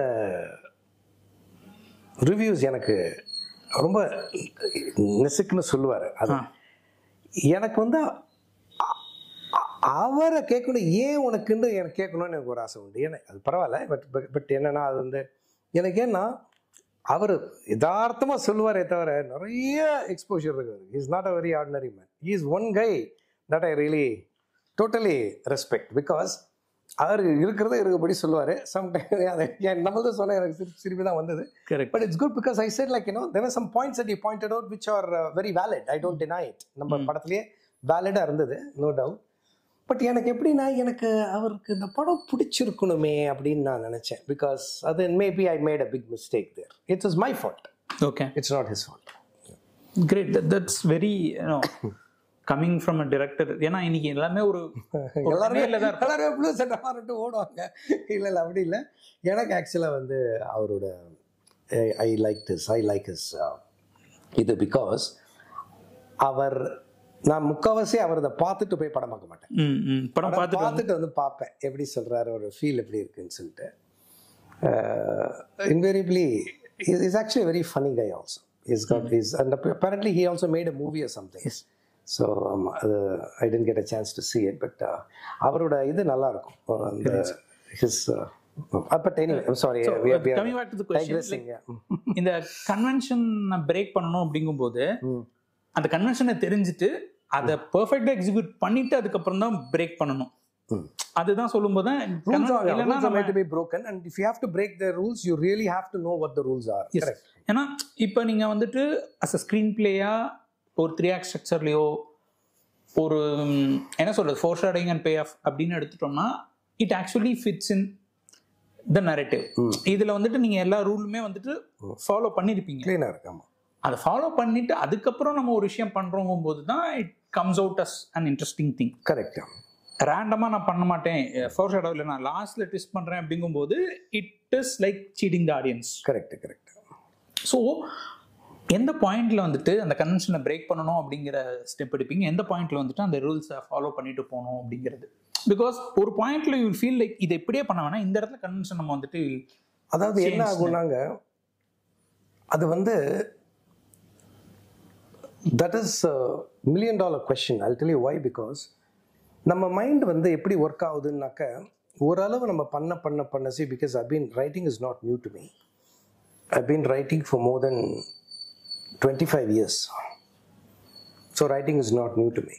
ரிவ்யூஸ் எனக்கு ரொம்ப நெசுக்குன்னு சொல்லுவார் அது எனக்கு வந்து அ- அ- அவரை கேட்கணும் ஏன் உனக்குன்னு எனக்கு கேட்கணும்னு எனக்கு ஒரு ஆசை உண்டு ஏன்னா அது பரவாயில்ல பட் பட் என்னன்னா அது வந்து எனக்கு ஏன்னா அவர் யதார்த்தமாக சொல்லுவாரே தவிர நிறைய எக்ஸ்போஷர் இருக்கு is not a very ordinary man is one guy that I really totally respect because அவர் இருக்கிறத இருக்கிறபடி சொல்லுவார் சம்டைம் அதை நம்மளது சொன்ன எனக்கு சிரிப்பு சிரிப்பு தான் வந்தது correct but it's good because I said like you know there are some points that you pointed out which are very valid I don't deny it நம்ம படத்துலயே வேலிடாக இருந்தது நோ டவுட் பட் எனக்கு எப்படின்னா எனக்கு அவருக்கு இந்த படம் பிடிச்சிருக்கணுமே அப்படின்னு நான் நினச்சேன் பிகாஸ் அது maybe I made a big mistake there it's is my fault okay it's not his fault great that's very coming from a director ஏன்னா இன்னைக்கு எல்லாமே ஒரு ஒரு எல்லாருமே நேர்ல தான் இருப்போம். எல்லாருமே ப்ளூ சட்டை மாறிட்டு ஓடுவாங்க இல்லை இல்லை அப்படி இல்லை எனக்கு ஆக்சுவலாக வந்து அவரோட I like this I like his இது பிகாஸ் அவர் நான் முக்கால்வாசி அவர் அதை பார்த்துட்டு போய் படம் பார்க்க மாட்டேன் ம், ம். படம் படம் பார்த்துட்டு பார்த்துட்டு வந்து பார்ப்பேன் எப்படி சொல்றாரு ஒரு ஃபீல் எப்படி இருக்குன்னு சொல்லிட்டு invariably is actually very funny guy also is got is and apparently he also made a movie or something so ஆமாம் அது I didn't get a chance to see it but அவரோட இது நல்லா இருக்கும் அந்த his but anyway sorry coming back to the question, இந்த convention break பண்ணணும் அப்படிங்கும்போது அந்த கன்வென்ஷனை தெரிஞ்சுட்டு அதை பெர்ஃபெக்டா எக்ஸிக்யூட் பண்ணிட்டு அதுக்கப்புறம் தான் பிரேக் பண்ணணும் அதுதான் சொல்லும்போது தான் rules conven- are, இல்லைன்னா rules are நம்ம made to be broken and if you have to break the rules you really have to know what the rules are correct ஏன்னா இப்போ நீங்க வந்துட்டு அஸ் அ ஸ்க்ரீன் பிளேயா ஒரு த்ரீ ஆக்ட் ஸ்ட்ரக்சர்லையோ ஒரு ம், என்ன சொல்றது foreshadowing and payoff அப்படின்னு எடுத்துட்டோம்னா it actually fits in the narrative இதுல வந்துட்டு நீங்க எல்லா ரூலுமே வந்துட்டு ஃபாலோ பண்ணிருப்பீங்க clean-ஆ இருக்கு ஆமா அதை ஃபாலோ பண்ணிட்டு அதுக்கப்புறம் நம்ம ஒரு விஷயம் பண்றோங்கும் போது தான் it comes out as an interesting thing correct ரேண்டமாக நான் பண்ண மாட்டேன் ஃபோர் ஷேடோ இல்லை நான் லாஸ்ட்ல ட்விஸ்ட் பண்றேன் அப்படிங்கும்போது it is like cheating the audience correct correct so எந்த பாயிண்ட்ல வந்துட்டு அந்த கன்வென்ஷனை பிரேக் பண்ணணும் அப்படிங்கிற ஸ்டெப் எடுப்பீங்க எந்த பாயிண்ட்ல வந்துட்டு அந்த ரூல்ஸை ஃபாலோ பண்ணிட்டு போகணும் அப்படிங்கிறது பிகாஸ் ஒரு பாயிண்ட்ல யூ ஃபீல் லைக் இதை இப்படியே பண்ண வேணாம் இந்த இடத்துல கன்வென்ஷன் நம்ம வந்துட்டு அதாவது என்ன ஆகும்னாங்க அது வந்து that is million dollar question I tell you why because நம்ம மைண்ட் வந்து எப்படி ஒர்க் ஆகுதுன்னாக்க ஓரளவு நம்ம பண்ண பண்ண பண்ண see because I been writing is not new to me I been writing for more than twenty five years so writing is not new to me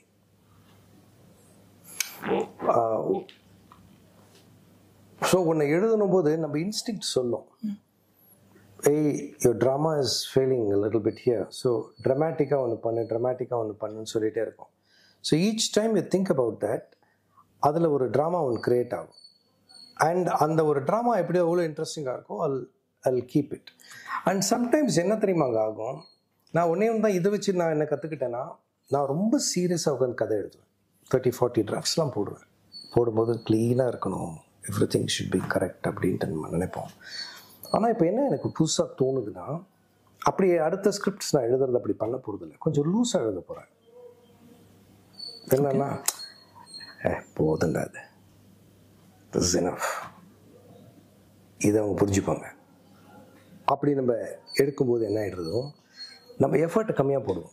so உன்னை எழுதணும் போது நம்ம இன்ஸ்டிங் சொல்லும் ஏய் your drama is failing little bit here so ட்ரமேட்டிக்காக ஒன்று பண்ணு ட்ரமேட்டிக்காக ஒன்று பண்ணுன்னு சொல்லிகிட்டே இருக்கும் so each time you think about that அதில் ஒரு ட்ராமா ஒன்று க்ரியேட் ஆகும் அண்ட் அந்த ஒரு ட்ராமா எப்படி எவ்வளோ இன்ட்ரெஸ்டிங்காக இருக்கோ I'll I'll keep it and sometimes என்ன தெரியுமாங்க ஆகும் நான் ஒன்றே ஒன்று தான் இதை வச்சு நான் என்ன கற்றுக்கிட்டேன்னா நான் ரொம்ப சீரியஸாக உட்காந்து கதை எழுதுவேன் தேர்ட்டி ஃபார்ட்டி ட்ராஃப்ட்ஸ்லாம் போடுவேன் போடும்போது க்ளீனாக இருக்கணும் everything should be correct அப்படின்ட்டு நம்ம நினைப்போம் ஆனால் இப்போ என்ன எனக்கு புதுசாக தோணுதுன்னா அப்படி அடுத்த ஸ்கிரிப்ட்ஸ் நான் எழுதுறது அப்படி பண்ண போகிறதில்ல கொஞ்சம் லூஸாக எழுத போகிறேன் என்னன்னா ஏ போதுண்டா அது திஸ் இஸ் எனஃப் இதை அவங்க புரிஞ்சுப்பாங்க அப்படி நம்ம எடுக்கும்போது என்ன ஆயிடுறதோ நம்ம எஃபர்ட் கம்மியாக போடுவோம்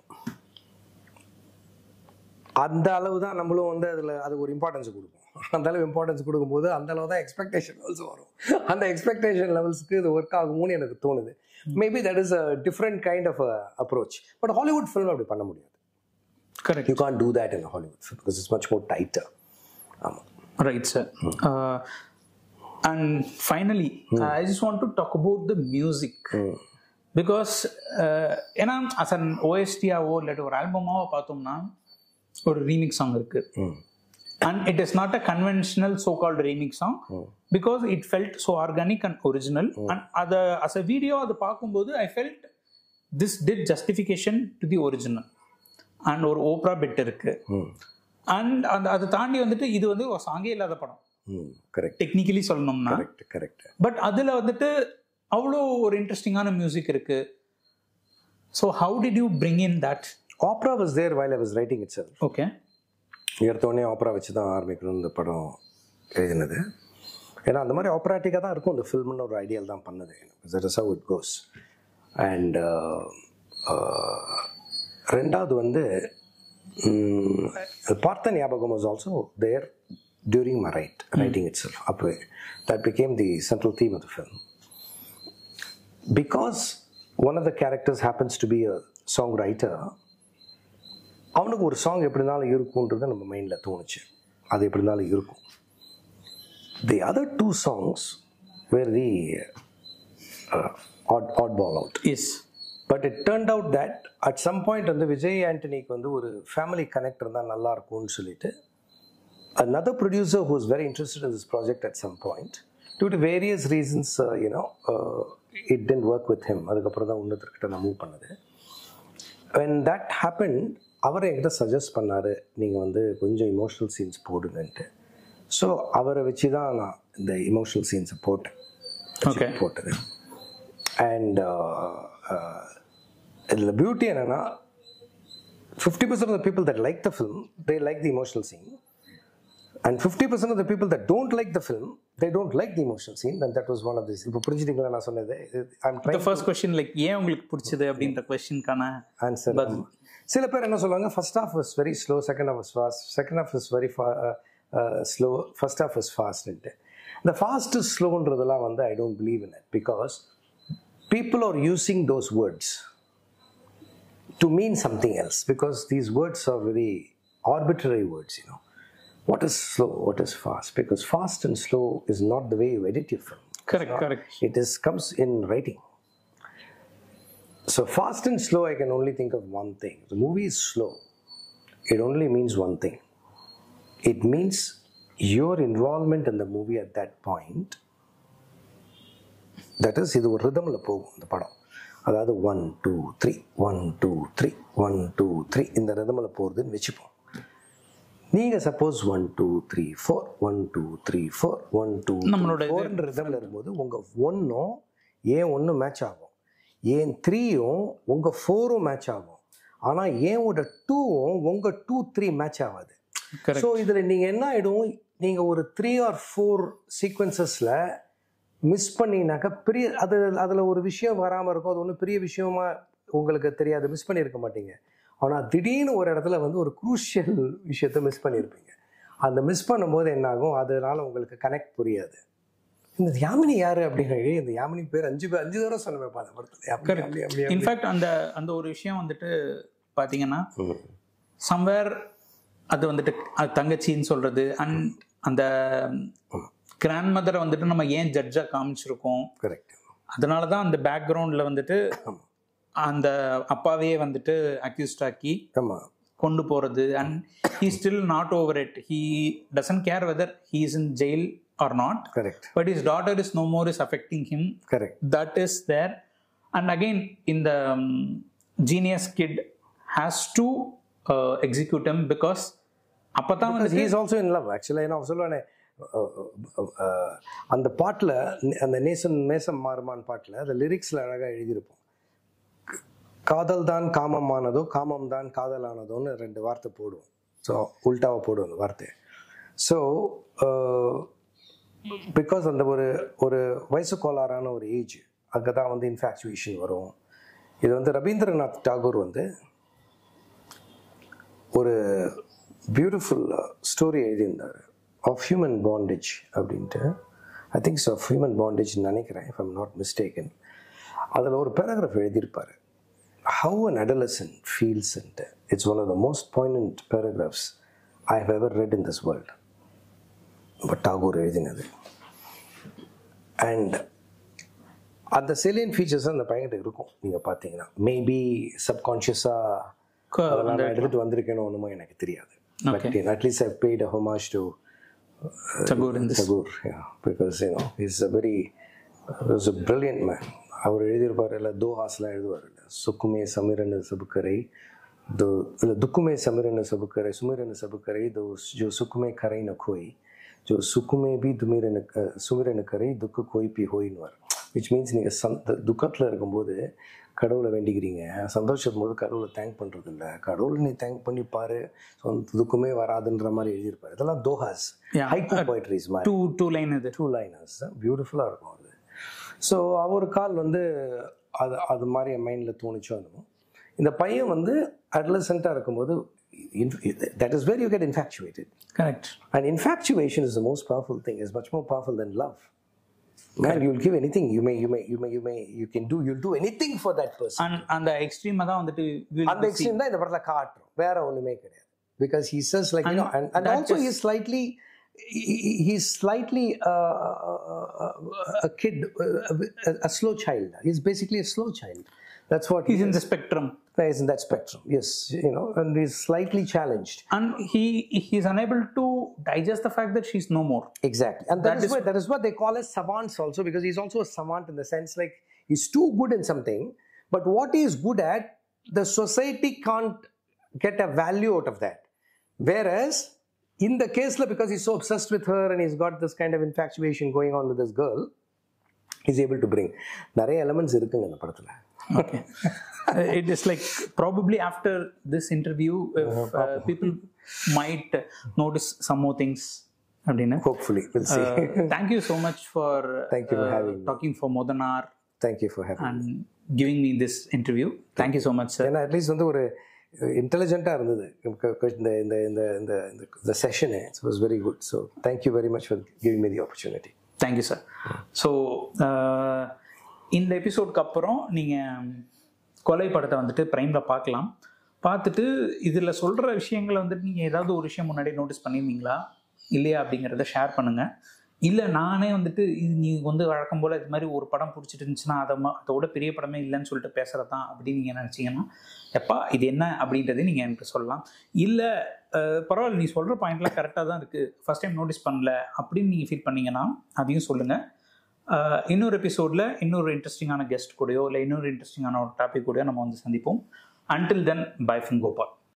அந்த அளவு தான் நம்மளும் வந்து அதில் அதுக்கு ஒரு இம்பார்ட்டன்ஸ் கொடுப்போம் அந்த அளவு இம்பார்ட்டன்ஸ் கொடுக்கும்போது அந்த அளவு தான் எக்ஸ்பெக்டேஷன் லெவல்ஸ் வரும் அந்த எக்ஸ்பெக்டேஷன் லெவல்ஸ்க்கு இது ஒர்க் ஆகுமோன்னு எனக்கு தோணுது maybe that is a different kind of approach but Hollywood film அப்படி பண்ண முடியாது correct you can't do that in Hollywood film because it's much more tighter ஆமாம் Right, sir. Uh, and finally, I just want to talk about the music. Because ஏன்னா as an ஓஎஸ்டியாவோ இல்லாட்டி ஒரு ஆல்பமாவோ பார்த்தோம்னா ஒரு ரீமிக்ஸ் சாங் இருக்கு and it is not a conventional so called remix song because it felt so organic and original and அதை as a video அதை பார்க்கும்போது I felt this did justification to the original and ஒரு opera bit இருக்கு and அந்த அதை தாண்டி வந்துட்டு இது வந்து ஒரு சாங்கே இல்லாத படம் ம் கரெக்ட் டெக்னிக்கலி சொல்லணும்னா கரெக்ட் கரெக்ட் பட் அதில் வந்துட்டு அவ்வளோ ஒரு இன்ட்ரெஸ்டிங்கான மியூசிக் இருக்கு so how did you bring in that opera was there while I was writing itself okay எடுத்தோடனே ஆப்ரா வச்சு தான் ஆரம்பிக்கணும் இந்த படம் எழுதினது ஏன்னா அந்த மாதிரி ஆப்ராட்டிக்காக தான் இருக்கும் இந்த ஃபில்ம்னு ஒரு ஐடியால் தான் பண்ணது that is how it goes and ரெண்டாவது வந்து ம், பார்த்த ஞாபகம் was also there during my right writing itself அப்போவே that became the central theme of the film because one of the characters happens to be a songwriter அவனுக்கு ஒரு song எப்படி இருந்தாலும் இருக்கும்ன்றது நம்ம மைண்டில் தோணுச்சு அது எப்படி இருந்தாலும் இருக்கும் The other two songs were the uh, odd, oddball out. Yes but it turned out that at some point வந்து விஜய் ஆண்டனிக்கு வந்து ஒரு ஃபேமிலி கனெக்ட் இருந்தால் நல்லா இருக்கும்னு சொல்லிட்டு another producer who was very interested in this project at some point due to various reasons uh, you know uh, it didn't work with him அதுக்கப்புறம் தான் உன்னதர்கிட்ட நான் மூவ் பண்ணது when that happened அவர் என்கிட்ட suggest பண்ணார் நீங்கள் வந்து கொஞ்சம் இமோஷனல் சீன்ஸ் போடுங்கன்ட்டு ஸோ அவரை வச்சு தான் நான் இந்த இமோஷனல் சீன்ஸை போட்டேன் ஓகே போட்டது அண்ட் இதில் பியூட்டி என்னன்னா fifty percent of the people that like the film they like the emotional scene and fifty percent of the people that don't like the film they don't like the emotional scene and that was one of this இப்போ புரிஞ்சுட்டீங்களா நான் சொன்னது I'm try the first question like ஏன் உங்களுக்கு பிடிச்சது அப்படின்ற கொஸ்டினுக்கான answer சில பேர் என்ன சொல்லுவாங்க first half is very slow second half is fast second half is very slow first half is ஃபாஸ்ட்ன்ட்டு இந்த ஃபாஸ்ட் ஸ்லோன்றதெல்லாம் வந்து I don't believe in it because people are using those words to mean something else because these words are very arbitrary words, you know. What is slow? What is fast? Because fast and slow is not the way you edit your film. Correct correct It is comes in writing. So fast and slow, I can only think of one thing. The movie is slow. It only means one thing. It means your involvement in the movie at that point that is இது ஒரு ரிதமில் போகும் இந்த படம் அதாவது one two three one two three one two three இந்த ரிதமில் போகிறதுன்னு வச்சுப்போம் நீங்கள் suppose one two three four one two three four one two நம்மளோட இது- ஃபோர்ன்ற ரிதமில் இருக்கும்போது உங்கள் ஒன்றும் ஏன் ஒன்று மேட்ச் ஆகும் ஏன் த்ரீயும் உங்கள் ஃபோரும் மேட்ச் ஆகும் ஆனால் ஏனோட டூவும் உங்கள் டூ த்ரீ மேட்ச் ஆகாது கரெக்ட் ஸோ இதில் நீங்கள் என்ன ஆகிடும் நீங்கள் ஒரு த்ரீ ஆர் ஃபோர் சீக்வன்சஸில் மிஸ் பண்ணினாக்கா பெரிய அது அதில் ஒரு விஷயம் வராமல் இருக்கும் அது ஒன்றும் பெரிய விஷயமா உங்களுக்கு தெரியாது மிஸ் பண்ணியிருக்க மாட்டீங்க ஆனால் திடீர்னு ஒரு இடத்துல வந்து ஒரு குரூஷியல் விஷயத்த மிஸ் பண்ணியிருப்பீங்க அந்த மிஸ் பண்ணும்போது என்ன ஆகும் அதனால உங்களுக்கு கனெக்ட் புரியாது இந்த யாமினி யாரு அப்படின்னு இந்த யாமினி பேர் அஞ்சு பேர் அஞ்சு தடவை சொன்னேன் அந்த படத்தில் யாமினி, யாமினி, யாமினி, யாமினி. இன்ஃபேக்ட் அந்த அந்த ஒரு விஷயம் வந்துட்டு பார்த்தீங்கன்னா சம்வேர் அது வந்துட்டு அது தங்கச்சின்னு சொல்றது அண்ட் அந்த கிராண்ட் மதரை வந்துட்டு நம்ம ஏன் ஜட்ஜாக காமிச்சிருக்கோம் கரெக்ட் அதனால தான் அந்த பேக்ரவுண்டில் வந்துட்டு அந்த அப்பாவையே வந்துட்டு அக்யூஸ்ட் ஆக்கி ஆமாம் கொண்டு போகிறது and he still not over it he doesn't care whether he is in jail or not correct but is daughter is no more is affecting him correct that is there and again in the um, genius kid has to uh, execute him because அப்பதான் வந்து he is also in love ஆக்சுவலாக நான் சொல்லுவேனே அந்த பாட்டில் அந்த நேசன் மேசம் மாறுமான் பாட்டில் அந்த லிரிக்ஸில் அழகாக எழுதியிருப்போம் காதல் தான் காமமானதோ காமம் தான் காதலானதோன்னு ரெண்டு வார்த்தை போடுவோம் ஸோ உல்டாவை போடுவோம் அந்த வார்த்தை ஸோ பிகாஸ் அந்த ஒரு ஒரு வயசு கோளாறான ஒரு ஏஜ் அங்கே தான் வந்து இன்ஃபேக்சுவேஷன் வரும் இது வந்து ரவீந்திரநாத் டாகூர் வந்து ஒரு பியூட்டிஃபுல் ஸ்டோரி எழுதியிருந்தார் ஆஃப் ஹியூமன் பாண்டேஜ் அப்படின்ட்டு I thinks of human bondage நினைக்கிறேன் இஃப் ஐம் நாட் மிஸ்டேக்கன் அதில் ஒரு பேராகிராஃப் எழுதியிருப்பார் how an adolescent feels and it's one of the most poignant paragraphs I have ever read in this world but Tagore எழுதினது and அந்த செலியன் features அந்த பையன்கிட்ட இருக்கும் நீங்கள் பார்த்தீங்கன்னா மேபி சப்கான்ஷியஸாக க- அதெல்லாம் நான் எடுத்துட்டு வந்திருக்கேனோ ஒன்றுமோ எனக்கு தெரியாது but at least I paid a homage to Tagore in this. Tagore, yeah, because you know he's a very was a brilliant man. அவர் எழுதியிருப்பார் இல்லை தோஹாஸ்லாம் எழுதுவார் இல்லை சுக்குமே சமிரன் சபுக்கரை தோ இல்லை துக்குமே சமிரன் சபுக்கரை சுமிரன் சபுக்கரை தோ ஜோ சுக்குமே கரை ந கோய் ஜோ சுக்குமே பி துமிரனு சுமிரனு கரை துக்கு கோய் பி ஹோயின்வார் விச் மீன்ஸ் நீங்கள் சந்த துக்கத்தில் இருக்கும்போது கடவுளை வேண்டிக்கிறீங்க சந்தோஷம் போது கடவுளை தேங்க் பண்ணுறது இல்லை கடவுளை நீ தேங்க் பண்ணி பாரு சொந்த துக்குமே வராதுன்ற மாதிரி எழுதியிருப்பார் இதெல்லாம் தோஹாஸ் Yeah. ஹைக்கூ போய்ட்ரிஸ் மாதிரி டூ டூ லைன் இது டூ லைனர்ஸ் பியூட்டிஃபுல்லாக இருக்கும் அது ஸோ அவர் கால் வந்து அது அது மாதிரி என் மைண்டில் தோணுச்சோ என்னமோ இந்த பையன் வந்து அட்லசென்ட்டாக இருக்கும்போது that is very you get infatuated correct and infatuation is the most powerful thing is much more powerful than love Man, you'll give anything. You may, you may, you may, you may, you can do, you'll do anything for that person. And அந்த எக்ஸ்ட்ரீமாக தான் வந்துட்டு we'll அந்த extreme தான் இந்த படத்துல காட்டுறோம் வேற ஒண்ணுமே கிடையாது because he says like you know and and also he slightly he- he- he's slightly uh, a kid, a, a slow child. He's basically a slow child. That's what He's he in is. the spectrum. He's in that spectrum. Yes, you know, and he's slightly challenged. And he he's unable to digest the fact that she's no more. Exactly, and that is, why that is what they call as savants also because he's also a savant in the sense like he's too good in something, but what he is good at, the society can't get a value out of that. Whereas in the case like, because he's so obsessed with her and he's got this kind of infatuation going on with this girl, he's able to bring நிறைய elements இருக்குங்க இந்த படத்துல Okay. Uh, it is like probably after this interview, if uh, people might notice some more things. அப்படின்னு. hopefully we'll see Uh, thank you so much for Thank you for uh, having me. talking for more than an hour thank you for having me and giving me this interview. Thank you so much, sir. ஏன்னா at least வந்து ஒரு இன்டெலிஜென்ட்டாக இருந்தது க- க- இந்த இந்த இந்த இந்த இந்த session it's was very good so thank you very much for giving me the opportunity thank you sir so இந்த எபிசோட்க்கு அப்புறம் நீங்கள் கொலை படத்தை வந்துட்டு ப்ரைமில் பார்க்கலாம் பார்த்துட்டு இதில் சொல்கிற விஷயங்களை வந்துட்டு நீங்கள் ஏதாவது ஒரு விஷயம் முன்னாடி நோட்டீஸ் பண்ணியிருந்தீங்களா இல்லையா அப்படிங்கிறத ஷேர் பண்ணுங்கள் இல்லை நானே வந்துட்டு இது நீ வந்து வழக்கம் போல் இது மாதிரி ஒரு படம் பிடிச்சிட்டு இருந்துச்சுன்னா அதை ம- அதோட பெரிய படமே இல்லைன்னு சொல்லிட்டு பேசுகிறது தான் அப்படின்னு நீங்கள் நினச்சிங்கன்னா எப்பா இது என்ன அப்படின்றதையும் நீங்கள் எனக்கு சொல்லலாம் இல்லை பரவாயில்ல நீ சொல்கிற பாயிண்ட்லாம் கரெக்டாக தான் இருக்குது ஃபஸ்ட் டைம் நோட்டீஸ் பண்ணல அப்படின்னு நீங்கள் ஃபீல் பண்ணீங்கன்னா அதையும் சொல்லுங்கள் இன்னொரு எபிசோடில் இன்னொரு இன்ட்ரெஸ்டிங்கான கெஸ்ட் கூடயோ இல்லை இன்னொரு இன்ட்ரெஸ்டிங்கான ஒரு டாபிக் கூடயோ நம்ம வந்து சந்திப்போம் until then bye from Gopal